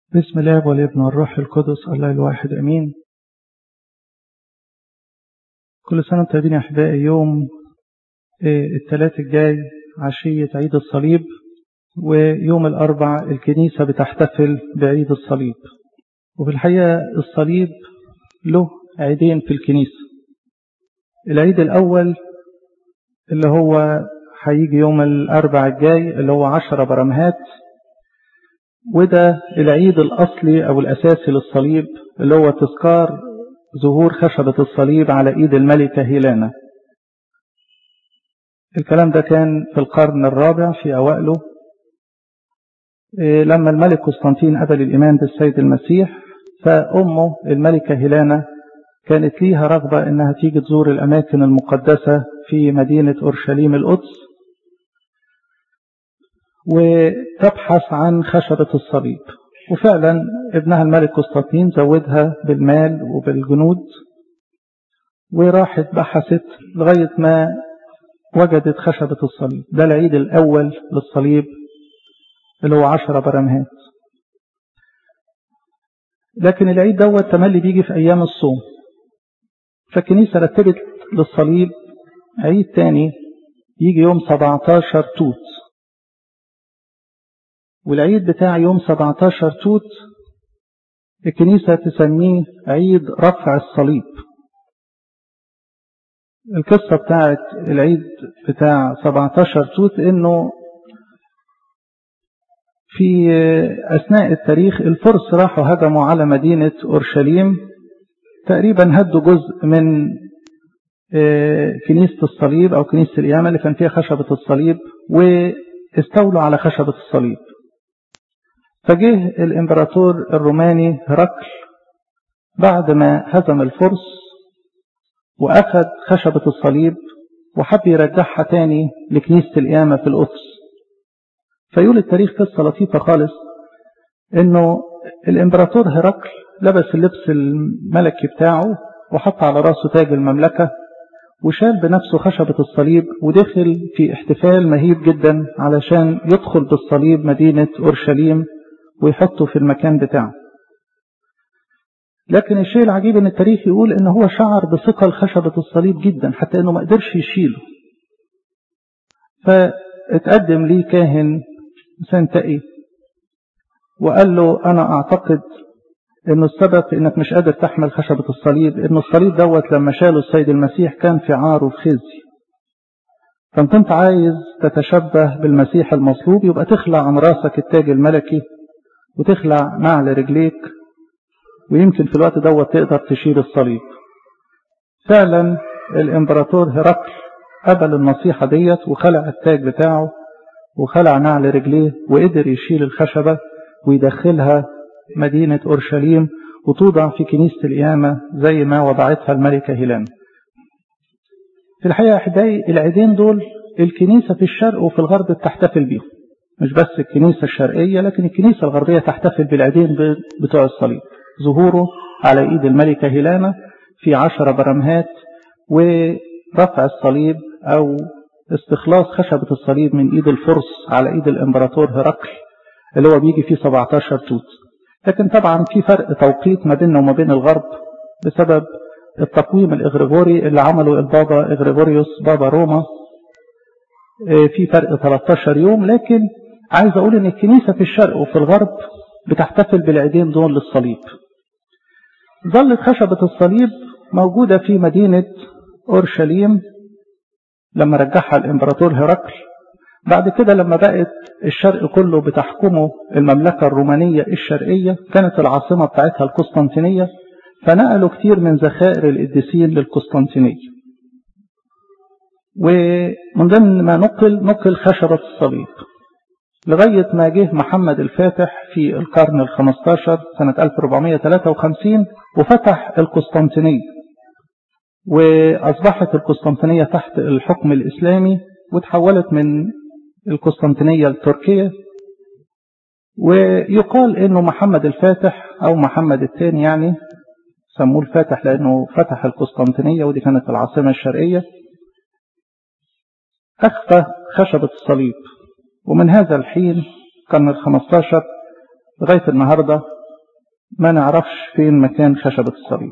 بسم الله والابن والروح القدس الله الواحد أمين كل سنة وانتم طيبين يا أحبائي يوم الثلاث الجاي عشية عيد الصليب ويوم الأربع الكنيسة بتحتفل بعيد الصليب وفي الحقيقة الصليب له عيدين في الكنيسة العيد الأول اللي هو هيجي يوم الأربع الجاي اللي هو عشرة برمهات وده العيد الأصلي أو الأساسي للصليب اللي هو تذكار ظهور خشبة الصليب على إيد الملكة هيلانا الكلام ده كان في القرن الرابع في أوائله لما الملك قسطنطين قبل الإيمان بالسيد المسيح فأمه الملكة هيلانا كانت ليها رغبة إنها تيجي تزور الأماكن المقدسة في مدينة أورشليم القدس وتبحث عن خشبة الصليب وفعلا ابنها الملك قسطنطين زودها بالمال وبالجنود وراحت بحثت لغاية ما وجدت خشبة الصليب ده العيد الأول للصليب اللي هو عشرة برمهات لكن العيد دوت تملي بيجي في أيام الصوم فالكنيسة رتبت للصليب عيد تاني يجي يوم 17 توت والعيد بتاع يوم 17 توت الكنيسة تسميه عيد رفع الصليب القصة بتاعت العيد بتاع 17 توت انه في أثناء التاريخ الفرس راحوا هجموا على مدينة أورشليم تقريبا هدوا جزء من كنيسة الصليب أو كنيسة القيامة اللي كان فيها خشبة الصليب واستولوا على خشبة الصليب فجه الإمبراطور الروماني هرقل بعد ما هزم الفرس وأخذ خشبة الصليب وحب يرجعها تاني لكنيسة القيامة في القدس فيقول التاريخ قصة لطيفة خالص إنه الإمبراطور هرقل لبس اللبس الملكي بتاعه وحط على راسه تاج المملكة وشال بنفسه خشبة الصليب ودخل في احتفال مهيب جدا علشان يدخل بالصليب مدينة أورشليم ويحطه في المكان بتاعه لكن الشيء العجيب ان التاريخ يقول ان هو شعر بثقل خشبة الصليب جدا حتى انه ما قدرش يشيله فاتقدم ليه كاهن سنتقي وقال له انا اعتقد انه السبب في انك مش قادر تحمل خشبة الصليب ان الصليب دوت لما شاله السيد المسيح كان في عار وفي خزي فانت انت عايز تتشبه بالمسيح المصلوب يبقى تخلع عن راسك التاج الملكي وتخلع نعل رجليك ويمكن في الوقت دوت تقدر تشيل الصليب فعلا الامبراطور هرقل قبل النصيحة ديت وخلع التاج بتاعه وخلع نعل رجليه وقدر يشيل الخشبة ويدخلها مدينة أورشليم وتوضع في كنيسة القيامة زي ما وضعتها الملكة هيلانا في الحقيقة أحبائي العيدين دول الكنيسة في الشرق وفي الغرب بتحتفل بيهم مش بس الكنيسة الشرقية لكن الكنيسة الغربية تحتفل بالعيدين بتوع الصليب ظهوره على ايد الملكة هيلانا في عشر برمهات ورفع الصليب او استخلاص خشبة الصليب من ايد الفرس على ايد الامبراطور هرقل اللي هو بيجي فيه 17 توت لكن طبعا في فرق توقيت ما بيننا وما بين الغرب بسبب التقويم الاغريغوري اللي عمله البابا اغريغوريوس بابا روما في فرق 13 يوم لكن عايز اقول ان الكنيسة في الشرق وفي الغرب بتحتفل بالعيدين دول للصليب ظلت خشبة الصليب موجودة في مدينة أورشليم لما رجعها الإمبراطور هرقل بعد كده لما بقت الشرق كله بتحكمه المملكة الرومانية الشرقية كانت العاصمة بتاعتها القسطنطينية فنقلوا كتير من ذخائر القديسين للقسطنطينية ومن ضمن ما نقل نقل خشبة الصليب لغاية ما جه محمد الفاتح في القرن الخمستاشر سنة 1453 وفتح القسطنطينية وأصبحت القسطنطينية تحت الحكم الإسلامي وتحولت من القسطنطينية لتركيا ويقال انه محمد الفاتح او محمد الثاني يعني سموه الفاتح لانه فتح القسطنطينية ودي كانت العاصمة الشرقية اخفى خشبة الصليب ومن هذا الحين كان الخمستاشر لغاية النهاردة ما نعرفش فين مكان خشبة الصليب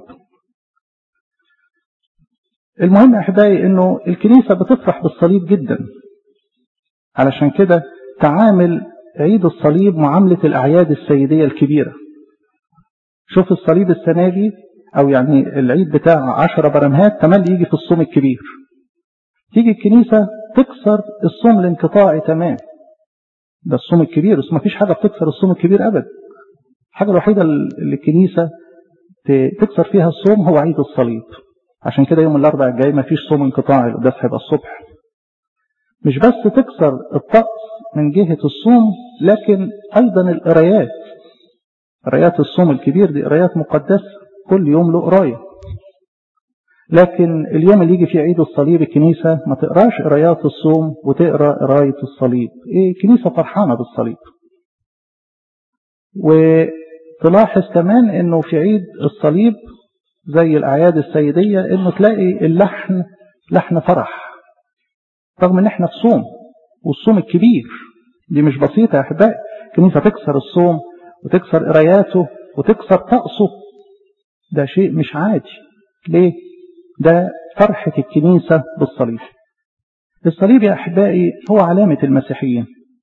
المهم يا أحبائي أنه الكنيسة بتفرح بالصليب جدا علشان كده تعامل عيد الصليب معاملة الأعياد السيدية الكبيرة شوف الصليب السنة دي أو يعني العيد بتاع عشرة برمهات تملي يجي في الصوم الكبير تيجي الكنيسة تكسر الصوم الانقطاعي تمام ده الصوم الكبير بس ما فيش حاجة بتكسر الصوم الكبير أبدا الحاجة الوحيدة اللي الكنيسة تكسر فيها الصوم هو عيد الصليب عشان كده يوم الأربع الجاي ما فيش صوم انقطاعي القداس هيبقى الصبح مش بس تكسر الطقس من جهة الصوم لكن أيضا القرايات قرايات الصوم الكبير دي قرايات مقدسة كل يوم له قراية لكن اليوم اللي يجي فيه عيد الصليب الكنيسة ما تقراش قرايات الصوم وتقرا قراية الصليب إيه الكنيسة فرحانة بالصليب وتلاحظ كمان انه في عيد الصليب زي الاعياد السيدية انه تلاقي اللحن لحن فرح رغم ان احنا في صوم والصوم الكبير دي مش بسيطة يا احبائي الكنيسة تكسر الصوم وتكسر قراياته وتكسر طقسه ده شيء مش عادي ليه ده فرحة الكنيسة بالصليب الصليب يا أحبائي هو علامة المسيحيين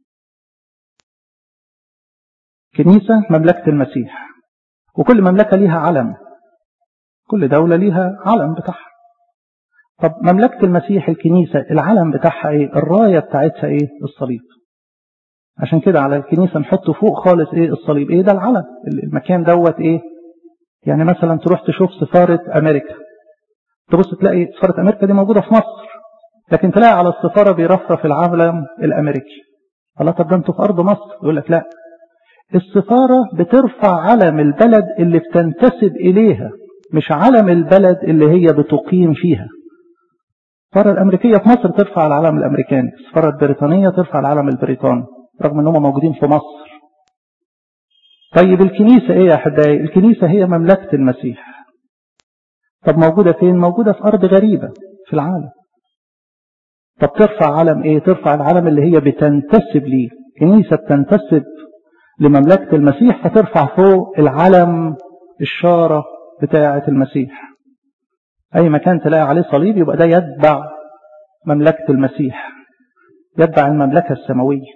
كنيسة مملكة المسيح وكل مملكة ليها علم كل دولة ليها علم بتاعها طب مملكة المسيح الكنيسة العلم بتاعها ايه الراية بتاعتها ايه الصليب عشان كده على الكنيسة نحط فوق خالص ايه الصليب ايه ده العلم المكان دوت ايه يعني مثلا تروح تشوف سفارة امريكا تبص تلاقي سفارة امريكا دي موجودة في مصر لكن تلاقي على السفارة بيرفرف العلم الامريكي الله طب ده انتوا في ارض مصر يقول لك لا السفارة بترفع علم البلد اللي بتنتسب إليها مش علم البلد اللي هي بتقيم فيها السفارة الأمريكية في مصر ترفع العلم الأمريكاني السفارة البريطانية ترفع العلم البريطاني رغم أنهم موجودين في مصر طيب الكنيسة إيه يا أحبائي الكنيسة هي مملكة المسيح طب موجودة فين موجودة في أرض غريبة في العالم طب ترفع علم إيه ترفع العلم اللي هي بتنتسب ليه كنيسة بتنتسب لمملكة المسيح فترفع فوق العلم الشارة بتاعة المسيح أي مكان تلاقي عليه صليب يبقى ده يتبع مملكة المسيح يتبع المملكة السماوية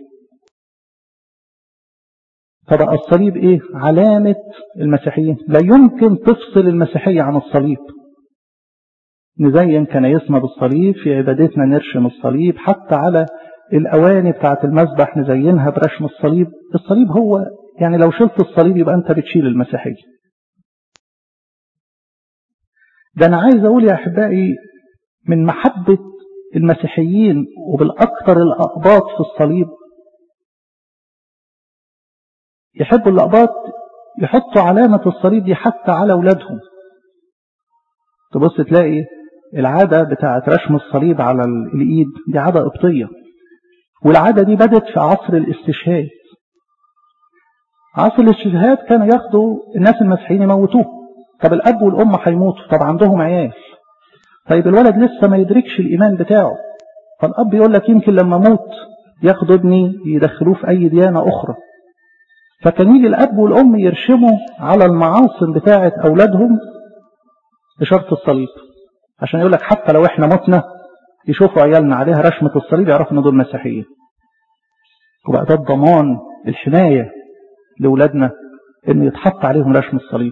فبقى الصليب إيه علامة المسيحيين لا يمكن تفصل المسيحية عن الصليب نزين كنايسنا بالصليب في عبادتنا نرشم الصليب حتى على الأواني بتاعة المسبح نزينها برشم الصليب الصليب هو يعني لو شلت الصليب يبقى أنت بتشيل المسيحية ده أنا عايز أقول يا أحبائي من محبة المسيحيين وبالأكثر الأقباط في الصليب يحبوا الأقباط يحطوا علامة الصليب دي حتى على أولادهم تبص تلاقي العادة بتاعة رشم الصليب على الإيد دي عادة قبطية والعادة دي بدت في عصر الاستشهاد عصر الاستشهاد كانوا ياخدوا الناس المسيحيين يموتوه طب الأب والأم هيموتوا طب عندهم عيال طيب الولد لسه ما يدركش الإيمان بتاعه فالأب يقول لك يمكن لما أموت ياخدوا ابني يدخلوه في أي ديانة أخرى فكان يجي الأب والأم يرشموا على المعاصم بتاعة أولادهم إشارة الصليب عشان يقول لك حتى لو إحنا متنا يشوفوا عيالنا عليها رشمة الصليب يعرفوا ان دول مسيحيين وبقى ده الضمان الحماية لأولادنا ان يتحط عليهم رشم الصليب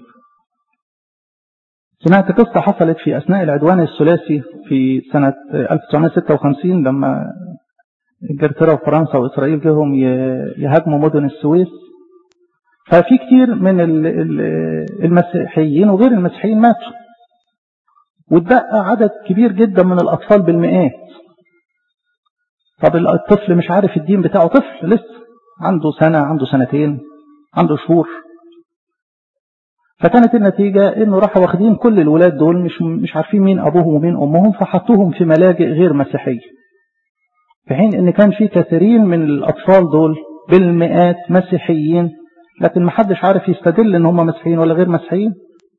سمعت قصة حصلت في أثناء العدوان الثلاثي في سنة 1956 لما انجلترا وفرنسا وإسرائيل جهم يهاجموا مدن السويس ففي كتير من المسيحيين وغير المسيحيين ماتوا واتبقى عدد كبير جدا من الأطفال بالمئات طب الطفل مش عارف الدين بتاعه طفل لسه عنده سنة عنده سنتين عنده شهور فكانت النتيجة انه راحوا واخدين كل الولاد دول مش مش عارفين مين ابوهم ومين امهم فحطوهم في ملاجئ غير مسيحية في حين ان كان في كثيرين من الاطفال دول بالمئات مسيحيين لكن ما حدش عارف يستدل ان هم مسيحيين ولا غير مسيحيين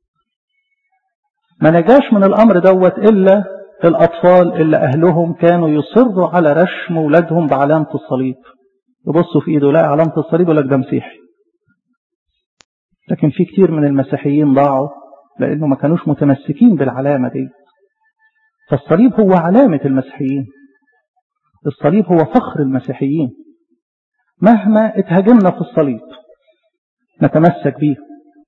ما نجاش من الأمر دوت إلا الأطفال اللي أهلهم كانوا يصروا على رشم ولادهم بعلامة الصليب يبصوا في إيده لا علامة الصليب يقول لك ده مسيحي لكن في كتير من المسيحيين ضاعوا لأنه ما كانوش متمسكين بالعلامة دي فالصليب هو علامة المسيحيين الصليب هو فخر المسيحيين مهما اتهاجمنا في الصليب نتمسك به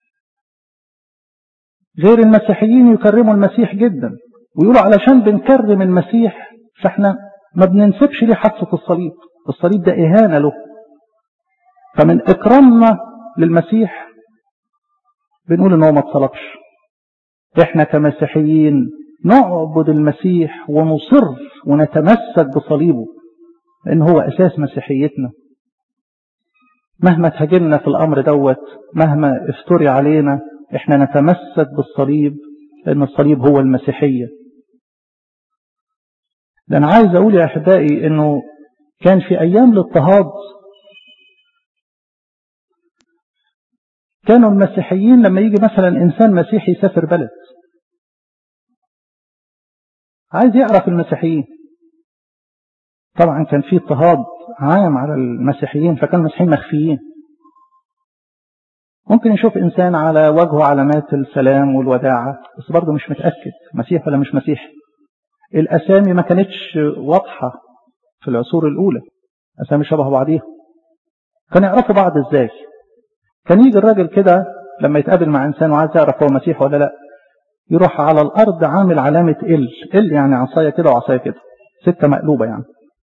غير المسيحيين يكرموا المسيح جدا ويقولوا علشان بنكرم المسيح فاحنا ما بننسبش ليه حادثة الصليب الصليب ده إهانة له فمن إكرامنا للمسيح بنقول إن هو ما اتصلبش إحنا كمسيحيين نعبد المسيح ونصر ونتمسك بصليبه لأن هو أساس مسيحيتنا مهما تهاجمنا في الأمر دوت مهما افتري علينا إحنا نتمسك بالصليب لأن الصليب هو المسيحية لأن عايز أقول يا أحبائي إنه كان في أيام الاضطهاد كانوا المسيحيين لما يجي مثلا إنسان مسيحي يسافر بلد عايز يعرف المسيحيين طبعا كان في اضطهاد عام على المسيحيين فكان المسيحيين مخفيين ممكن يشوف إنسان على وجهه علامات السلام والوداعة بس برضه مش متأكد مسيح ولا مش مسيحي الأسامي ما كانتش واضحة في العصور الأولى أسامي شبه بعضيها كان يعرفوا بعض إزاي كان يجي الراجل كده لما يتقابل مع إنسان وعايز يعرف هو مسيح ولا لا يروح على الأرض عامل علامة ال ال يعني عصاية كده وعصاية كده ستة مقلوبة يعني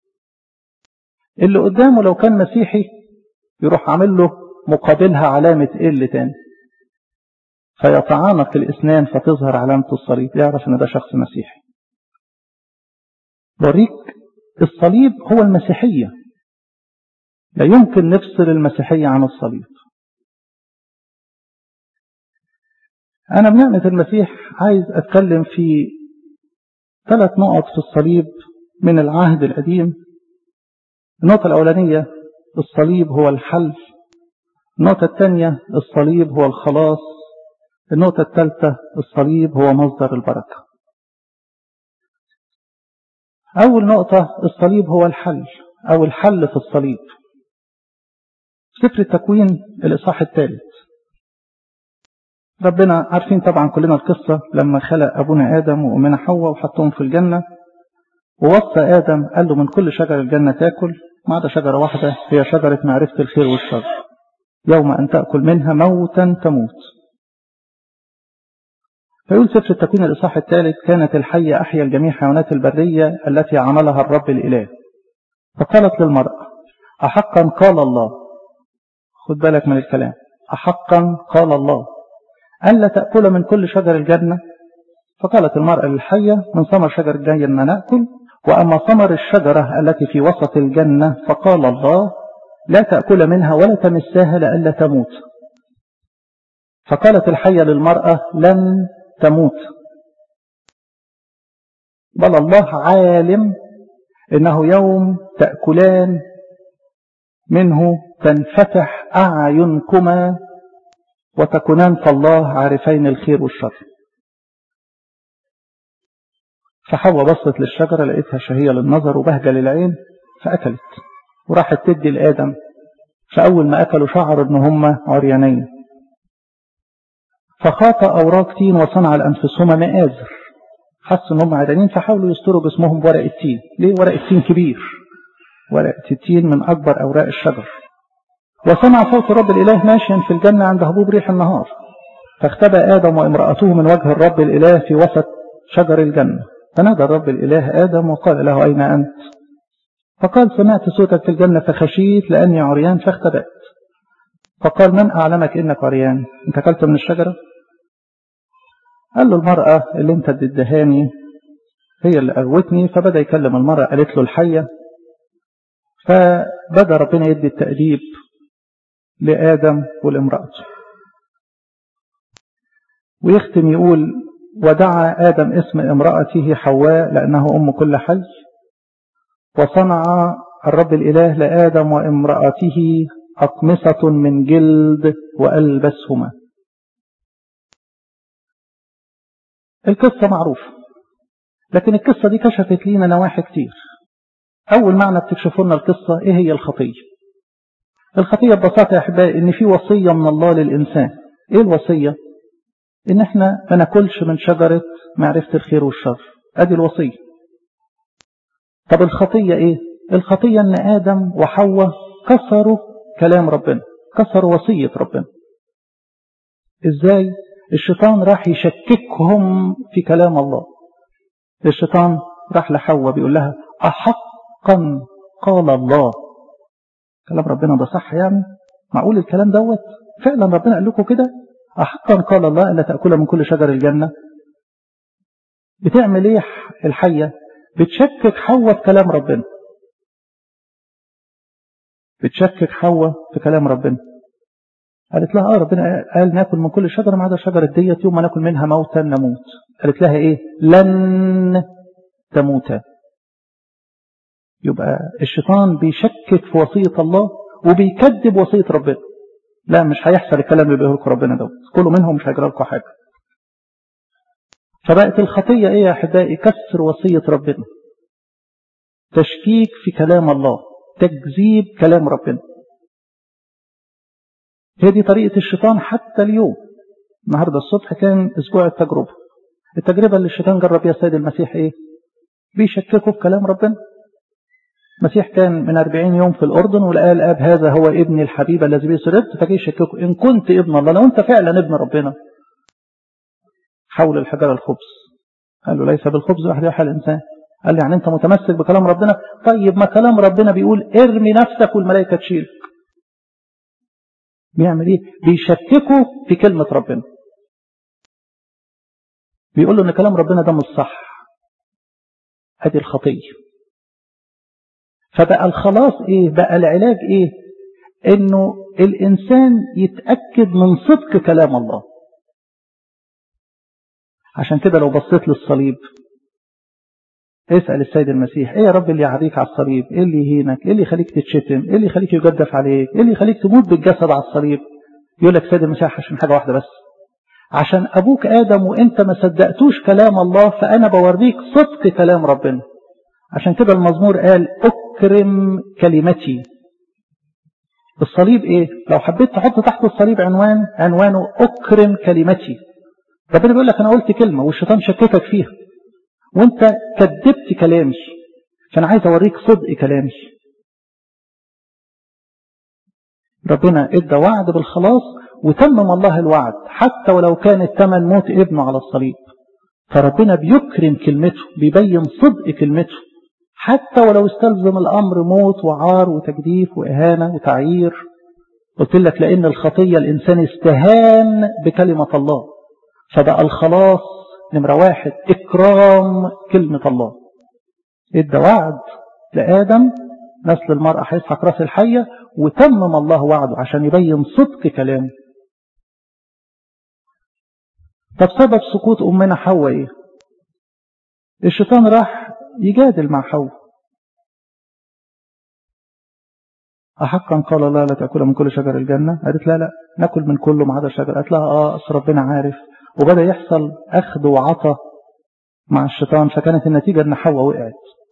اللي قدامه لو كان مسيحي يروح عامل له مقابلها علامة ال تاني فيتعانق الإسنان فتظهر علامة الصليب يعرف ان ده شخص مسيحي بوريك الصليب هو المسيحية لا يمكن نفصل المسيحية عن الصليب أنا بنعمة المسيح عايز أتكلم في ثلاث نقط في الصليب من العهد القديم النقطة الأولانية الصليب هو الحل النقطة الثانية الصليب هو الخلاص النقطة الثالثة الصليب هو مصدر البركة أول نقطة الصليب هو الحل أو الحل في الصليب سفر التكوين الإصحاح الثالث ربنا عارفين طبعا كلنا القصة لما خلق أبونا آدم وأمنا حواء وحطهم في الجنة ووصى آدم قال له من كل شجر الجنة تاكل ما عدا شجرة واحدة هي شجرة معرفة الخير والشر يوم أن تأكل منها موتا تموت فيقول سفر التكوين الإصحاح الثالث كانت الحية أحيا الجميع حيوانات البرية التي عملها الرب الإله فقالت للمرأة أحقا قال الله خد بالك من الكلام أحقا قال الله ألا تأكل من كل شجر الجنة فقالت المرأة للحية من ثمر شجر الجنة نأكل وأما ثمر الشجرة التي في وسط الجنة فقال الله لا تأكل منها ولا تمساها لئلا تموت فقالت الحية للمرأة لن تموت بل الله عالم إنه يوم تأكلان منه تنفتح أعينكما وتكونان فالله عارفين الخير والشر فحواء بصت للشجرة لقيتها شهية للنظر وبهجة للعين فأكلت وراحت تدي لآدم فأول ما أكلوا شعروا إن هم عريانين فخاط أوراق تين وصنع لأنفسهما مآزر حسوا إن هم عريانين فحاولوا يستروا جسمهم بورق التين ليه ورق التين كبير ورق التين من أكبر أوراق الشجر وسمع صوت رب الإله ماشيا في الجنة عند هبوب ريح النهار فاختبى آدم وامرأته من وجه الرب الإله في وسط شجر الجنة فنادى الرب الإله آدم وقال له أين أنت فقال سمعت صوتك في الجنة فخشيت لأني عريان فاختبأت فقال من أعلمك إنك عريان أنت أكلت من الشجرة قال له المرأة اللي أنت ادهاني هي اللي أغوتني فبدأ يكلم المرأة قالت له الحية فبدأ ربنا يدي التأديب لآدم والامرأة ويختم يقول ودعا آدم اسم امرأته حواء لأنه أم كل حي وصنع الرب الإله لآدم وامرأته أقمصة من جلد وألبسهما القصة معروفة لكن القصة دي كشفت لينا نواحي كتير أول معنى بتكشفوا لنا القصة إيه هي الخطية الخطية ببساطة يا أحبائي إن في وصية من الله للإنسان ايه الوصية ان احنا ما ناكلش من شجرة معرفة الخير والشر ادي الوصية طب الخطية ايه الخطية ان ادم وحواء كسروا كلام ربنا كسروا وصية ربنا ازاي الشيطان راح يشككهم في كلام الله الشيطان راح لحواء بيقول لها أحقا قال الله كلام ربنا ده صح يعني معقول الكلام دوت فعلا ربنا قال لكم كده أحقا قال الله ألا تأكل من كل شجر الجنة بتعمل ايه الحية بتشكك حواء في كلام ربنا بتشكك حواء في كلام ربنا قالت لها اه ربنا قال ناكل من كل شجرة ما عدا الشجرة ديت يوم ما ناكل منها موتا نموت قالت لها ايه لن تموتا يبقى الشيطان بيشكك في وصية الله وبيكذب وصية ربنا لا مش هيحصل الكلام اللي بيقوله لكم ربنا دوت كله منهم مش هيجرى لكم حاجة فبقت الخطية ايه يا احبائي كسر وصية ربنا تشكيك في كلام الله تكذيب كلام ربنا هي دي طريقة الشيطان حتى اليوم النهاردة الصبح كان اسبوع التجربة التجربة اللي الشيطان جرب بيها السيد المسيح ايه بيشككوا في كلام ربنا المسيح كان من أربعين يوم في الأردن ولقى الآب هذا هو ابني الحبيب الذي به سررت فجي يشككوا إن كنت ابن الله لو أنت فعلا ابن ربنا حول الحجر الخبز قال له ليس بالخبز واحد يحيى الإنسان قال لي يعني أنت متمسك بكلام ربنا طيب ما كلام ربنا بيقول ارمي نفسك والملائكة تشيلك بيعمل ايه بيشككوا في كلمة ربنا بيقول له ان كلام ربنا ده مش صح ادي الخطية فبقى الخلاص ايه بقى العلاج ايه انه الانسان يتأكد من صدق كلام الله عشان كده لو بصيت للصليب اسأل السيد المسيح ايه يا رب اللي يعريك على الصليب ايه اللي يهينك ايه اللي يخليك تتشتم ايه اللي يخليك يجدف عليك ايه اللي يخليك تموت بالجسد على الصليب يقول لك السيد المسيح عشان حاجة واحدة بس عشان ابوك ادم وانت ما صدقتوش كلام الله فانا بوريك صدق كلام ربنا عشان كده المزمور قال اكرم كلمتي الصليب ايه لو حبيت تحط تحت الصليب عنوان عنوانه اكرم كلمتي ربنا بيقول لك انا قلت كلمة والشيطان شككك فيها وانت كذبت كلامي فانا عايز اوريك صدق كلامي ربنا ادى وعد بالخلاص وتمم الله الوعد حتى ولو كان الثمن موت ابنه على الصليب فربنا بيكرم كلمته بيبين صدق كلمته حتى ولو استلزم الامر موت وعار وتجديف واهانه وتعيير قلت لك لان الخطيه الانسان استهان بكلمه الله فبقى الخلاص نمرة واحد إكرام كلمة الله إدى وعد لآدم نسل المرأة هيسحق راس الحية وتمم الله وعده عشان يبين صدق كلامه طب سبب سقوط أمنا حواء إيه؟ الشيطان راح يجادل مع حواء أحقا قال الله لا تأكل من كل شجر الجنة قالت لا لا ناكل من كله ما عدا الشجر قالت لها آه أصل ربنا عارف وبدأ يحصل أخذ وعطى مع الشيطان فكانت النتيجة أن حواء وقعت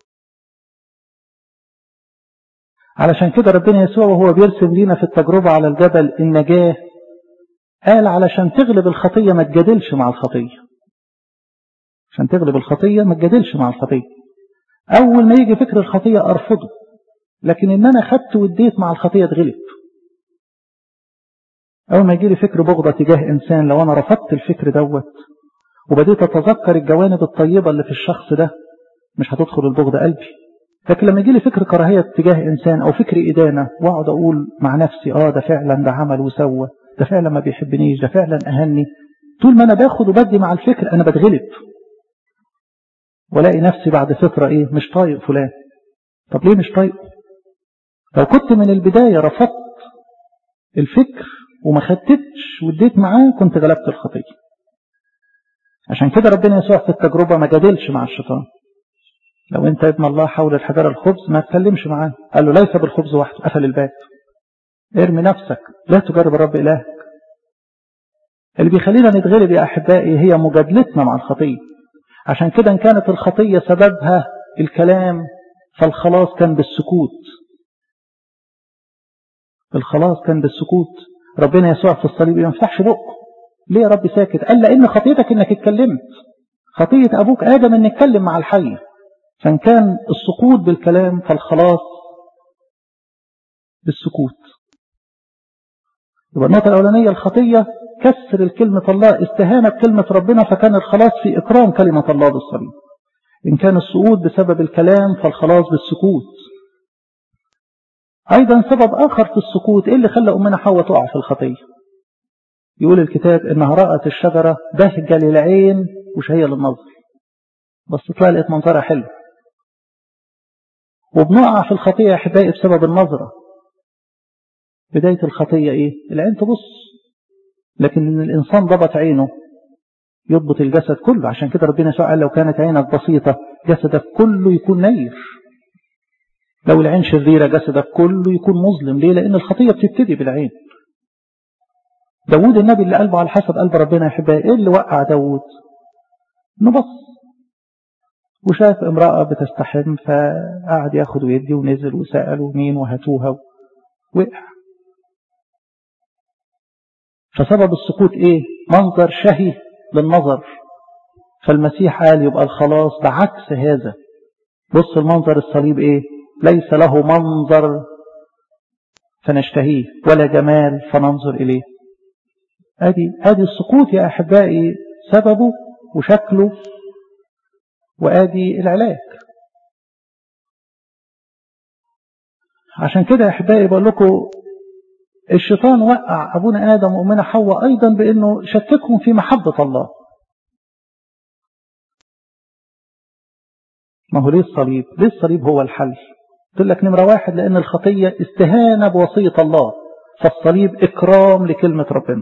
علشان كده ربنا يسوع وهو بيرسم لينا في التجربة على الجبل النجاة قال علشان تغلب الخطية ما تجادلش مع الخطية عشان تغلب الخطية ما تجادلش مع الخطية أول ما يجي فكر الخطية أرفضه لكن إن أنا خدت واديت مع الخطية تغلب أول ما يجي لي فكر بغضة تجاه إنسان لو أنا رفضت الفكر دوت وبديت أتذكر الجوانب الطيبة اللي في الشخص ده مش هتدخل البغضة قلبي لكن لما يجي لي فكر كراهية تجاه إنسان أو فكر إدانة وأقعد أقول مع نفسي آه ده فعلا ده عمل وسوى ده فعلا ما بيحبنيش ده فعلا أهني طول ما أنا باخد وبدي مع الفكر أنا بتغلب ولاقي نفسي بعد فترة إيه مش طايق فلان طب ليه مش طايق لو كنت من البداية رفضت الفكر وما خدتش واديت معاه كنت غلبت الخطية عشان كده ربنا يسوع في التجربة ما جادلش مع الشيطان لو انت ابن الله حول الحجر الخبز ما تكلمش معاه قال له ليس بالخبز وحده قفل الباب ارمي نفسك لا تجرب الرب إلهك اللي بيخلينا نتغلب يا أحبائي هي مجادلتنا مع الخطية عشان كده إن كانت الخطية سببها الكلام فالخلاص كان بالسكوت الخلاص كان بالسكوت ربنا يسوع في الصليب ما يفتحش بقه ليه يا رب ساكت قال لأن خطيتك إنك اتكلمت خطية أبوك آدم إن اتكلم مع الحي فإن كان السقوط بالكلام فالخلاص بالسكوت يبقى النقطة الأولانية الخطية كسر الكلمة الله استهانة بكلمة ربنا فكان الخلاص في إكرام كلمة الله بالصليب إن كان السقوط بسبب الكلام فالخلاص بالسكوت أيضا سبب آخر في السكوت إيه اللي خلى أمنا حواء تقع في الخطية يقول الكتاب إنها رأت الشجرة بهجة للعين وشهية للنظر بس طلع لقيت منظرها حلو وبنقع في الخطية يا أحبائي بسبب النظرة بداية الخطية إيه العين تبص لكن إن الإنسان ضبط عينه يضبط الجسد كله عشان كده ربنا يسوع قال لو كانت عينك بسيطة جسدك كله يكون نير لو العين شريرة جسدك كله يكون مظلم ليه لأن الخطية بتبتدي بالعين داود النبي اللي قلبه على حسب قلب ربنا يحبها ايه اللي وقع داود نبص وشاف امرأة بتستحم فقعد ياخد ويدي ونزل وسأله مين وهاتوها وقع فسبب السقوط ايه منظر شهي للنظر فالمسيح قال يبقى الخلاص بعكس هذا بص المنظر الصليب ايه ليس له منظر فنشتهيه ولا جمال فننظر إليه ادي ادي السقوط يا أحبائي سببه وشكله وادي العلاج عشان كده يا أحبائي بقول لكم الشيطان وقع أبونا آدم وأمنا حواء أيضا بأنه شككهم في محبة الله ما هو ليه الصليب ليه الصليب هو الحل قلت لك نمرة واحد لأن الخطية استهانة بوصية الله فالصليب إكرام لكلمة ربنا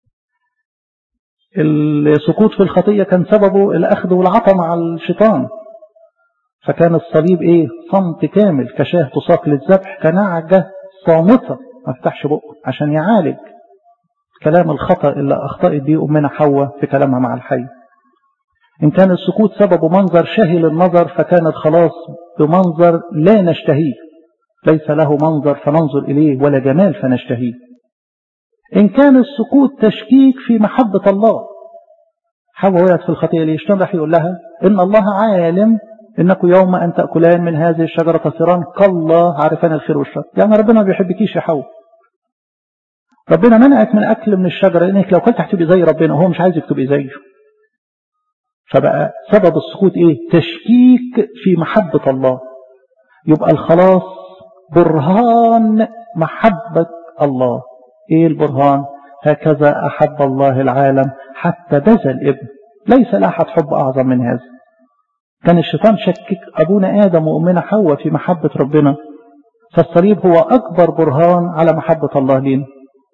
السقوط في الخطية كان سببه الأخذ والعطى مع الشيطان فكان الصليب إيه صمت كامل كشاه تساق للذبح كنعجة صامتة ما فتحش بقه عشان يعالج كلام الخطأ اللي أخطأت به أمنا حواء في كلامها مع الحي إن كان السكوت سببه منظر شهي للنظر فكان الخلاص بمنظر لا نشتهيه ليس له منظر فننظر إليه ولا جمال فنشتهيه إن كان السكوت تشكيك في محبة الله حواء وقعت في الخطيئة ليه الشيطان راح يقول لها إن الله عالم إنكم يوم أن تأكلان من هذه الشجرة تصيران كالله عارفان الخير والشر يعني ربنا ما بيحبكيش يا حواء ربنا منعك من أكل من الشجرة لأنك لو كنت هتبقي زي ربنا هو مش عايزك تبقي زيه فبقى سبب السقوط ايه تشكيك في محبة الله يبقى الخلاص برهان محبة الله ايه البرهان هكذا احب الله العالم حتى بذل ابن ليس لاحد حب اعظم من هذا كان الشيطان شكك ابونا ادم وامنا حواء في محبة ربنا فالصليب هو اكبر برهان على محبة الله لنا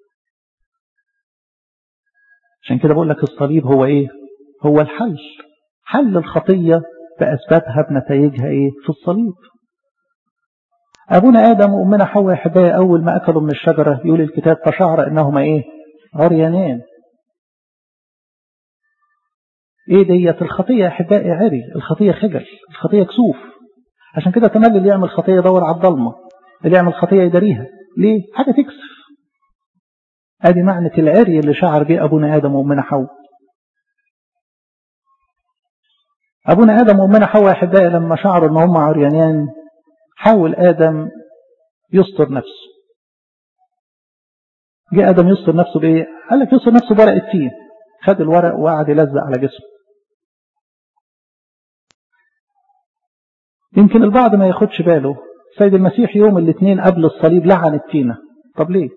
عشان كده بقول لك الصليب هو ايه هو الحل حل الخطية بأسبابها بنتائجها إيه في الصليب أبونا آدم وأمنا حواء حبايا أول ما أكلوا من الشجرة يقول الكتاب فشعر إنهما إيه عريانين إيه ديت الخطية يا أحبائي عري الخطية خجل الخطية كسوف عشان كده تملي اللي يعمل خطية يدور على الضلمة اللي يعمل خطية يداريها ليه حاجة تكسف ادي معنى العري اللي شعر به أبونا آدم وأمنا حواء أبونا آدم وأمنا حواء أحبائي لما شعروا أن هم عريانين حاول آدم يستر نفسه جاء آدم يستر نفسه بإيه؟ قال لك يستر نفسه بورق التين خد الورق وقعد يلزق على جسمه يمكن البعض ما ياخدش باله سيد المسيح يوم الاثنين قبل الصليب لعن التينة طب ليه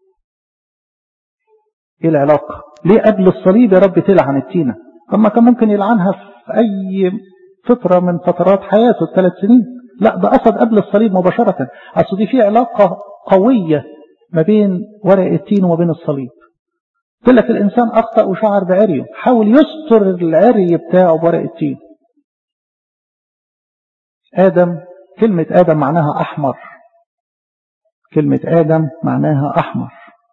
ايه العلاقة ليه قبل الصليب يا رب تلعن التينة طب ما كان ممكن يلعنها في اي فترة من فترات حياته الثلاث سنين لا ده قصد قبل الصليب مباشرة اصل دي في علاقة قوية ما بين ورق التين وما بين الصليب قلت لك الانسان اخطأ وشعر بعريه حاول يستر العري بتاعه بورق التين آدم كلمة آدم معناها أحمر كلمة آدم معناها أحمر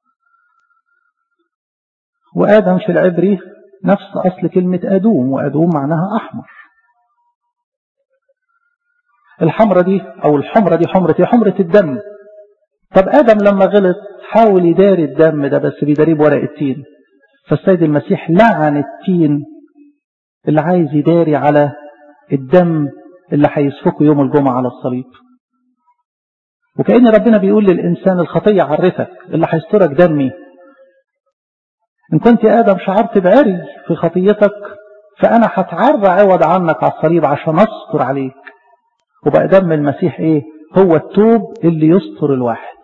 وآدم في العبري نفس أصل كلمة أدوم وأدوم معناها أحمر الحمرة دي أو الحمرة دي حمرة دي حمرة الدم طب آدم لما غلط حاول يداري الدم ده بس بيداريه بورق التين فالسيد المسيح لعن التين اللي عايز يداري على الدم اللي هيسفكه يوم الجمعة على الصليب وكأن ربنا بيقول للإنسان الخطية عرتك اللي هيسترك دمي إن كنت يا آدم شعرت بعري في خطيتك فأنا هتعرى عوض عنك على الصليب عشان أستر عليك وبقى دم المسيح إيه هو التوب اللي يستر الواحد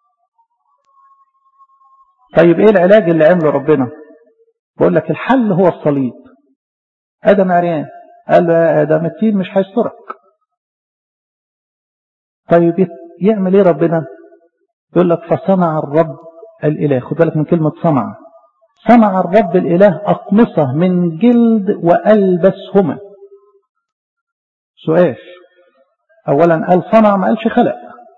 طيب إيه العلاج اللي عمله ربنا بقول لك الحل هو الصليب آدم عريان قال له يا آدم التين مش هيسترك طيب يعمل ايه ربنا يقول لك فصنع الرب الإله خد بالك من كلمة صنع صنع الرب الإله أقمصة من جلد وألبسهما سؤال أولا قال صنع ما قالش خلق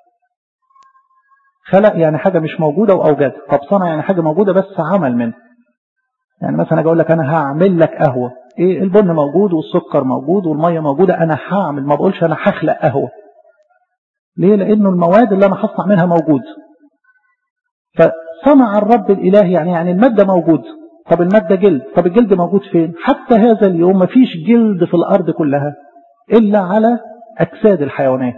خلق يعني حاجة مش موجودة وأوجد طب صنع يعني حاجة موجودة بس عمل منها يعني مثلا أجي أقول لك أنا هعمل لك قهوة إيه البن موجود والسكر موجود والمية موجودة أنا هعمل ما بقولش أنا هخلق قهوة ليه لأنه المواد اللي أنا هصنع منها موجود فصنع الرب الإله يعني يعني المادة موجود طب المادة جلد طب الجلد موجود فين حتى هذا اليوم ما فيش جلد في الأرض كلها إلا على أجساد الحيوانات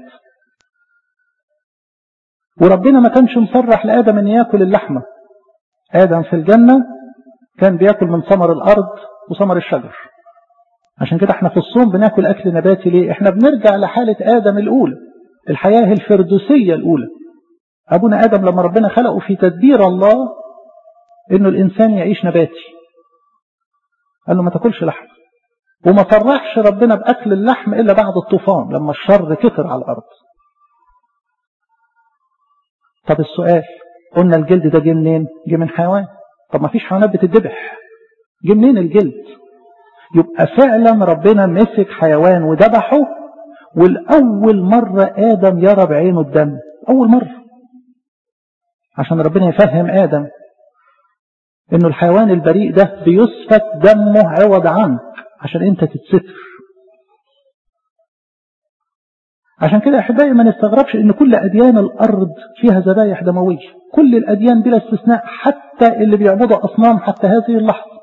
وربنا ما كانش مصرح لآدم أن يأكل اللحمة آدم في الجنة كان بيأكل من ثمر الأرض وثمر الشجر عشان كده احنا في الصوم بناكل أكل نباتي ليه احنا بنرجع لحالة آدم الأولى الحياة الفردوسية الأولى أبونا آدم لما ربنا خلقه في تدبير الله إنه الإنسان يعيش نباتي قال له ما تاكلش لحم وما صرحش ربنا بأكل اللحم إلا بعد الطوفان لما الشر كتر على الأرض طب السؤال قلنا الجلد ده جه منين جه من حيوان طب ما فيش حيوانات بتذبح جه منين الجلد يبقى فعلا ربنا مسك حيوان وذبحه والأول مرة آدم يرى بعينه الدم أول مرة عشان ربنا يفهم آدم إنه الحيوان البريء ده بيسفك دمه عوض عنك عشان أنت تتستر عشان كده أحبائي ما نستغربش إن كل أديان الأرض فيها ذبايح دموية كل الأديان بلا استثناء حتى اللي بيعبدوا أصنام حتى هذه اللحظة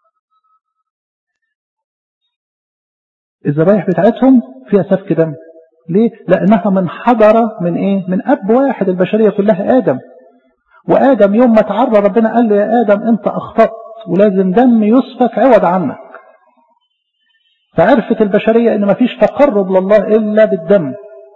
الذبايح بتاعتهم فيها سفك دم ليه؟ لأنها من حضرة من إيه؟ من أب واحد البشرية كلها آدم وآدم يوم ما تعرى ربنا قال له يا آدم أنت أخطأت ولازم دم يسفك عوض عنك فعرفت البشرية إن مفيش تقرب لله إلا بالدم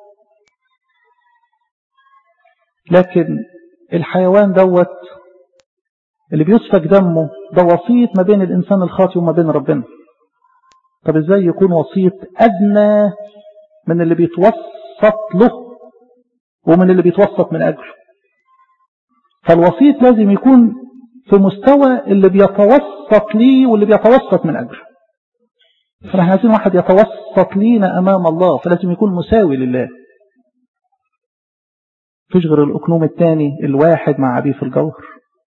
لكن الحيوان دوت اللي بيسفك دمه ده وسيط ما بين الإنسان الخاطئ وما بين ربنا طب ازاي يكون وسيط أدنى من اللي بيتوسط له ومن اللي بيتوسط من أجله فالوسيط لازم يكون في مستوى اللي بيتوسط ليه واللي بيتوسط من أجله فنحن عايزين واحد يتوسط لينا أمام الله فلازم يكون مساوي لله فيش غير الأكنوم الثاني الواحد مع أبيه في الجوهر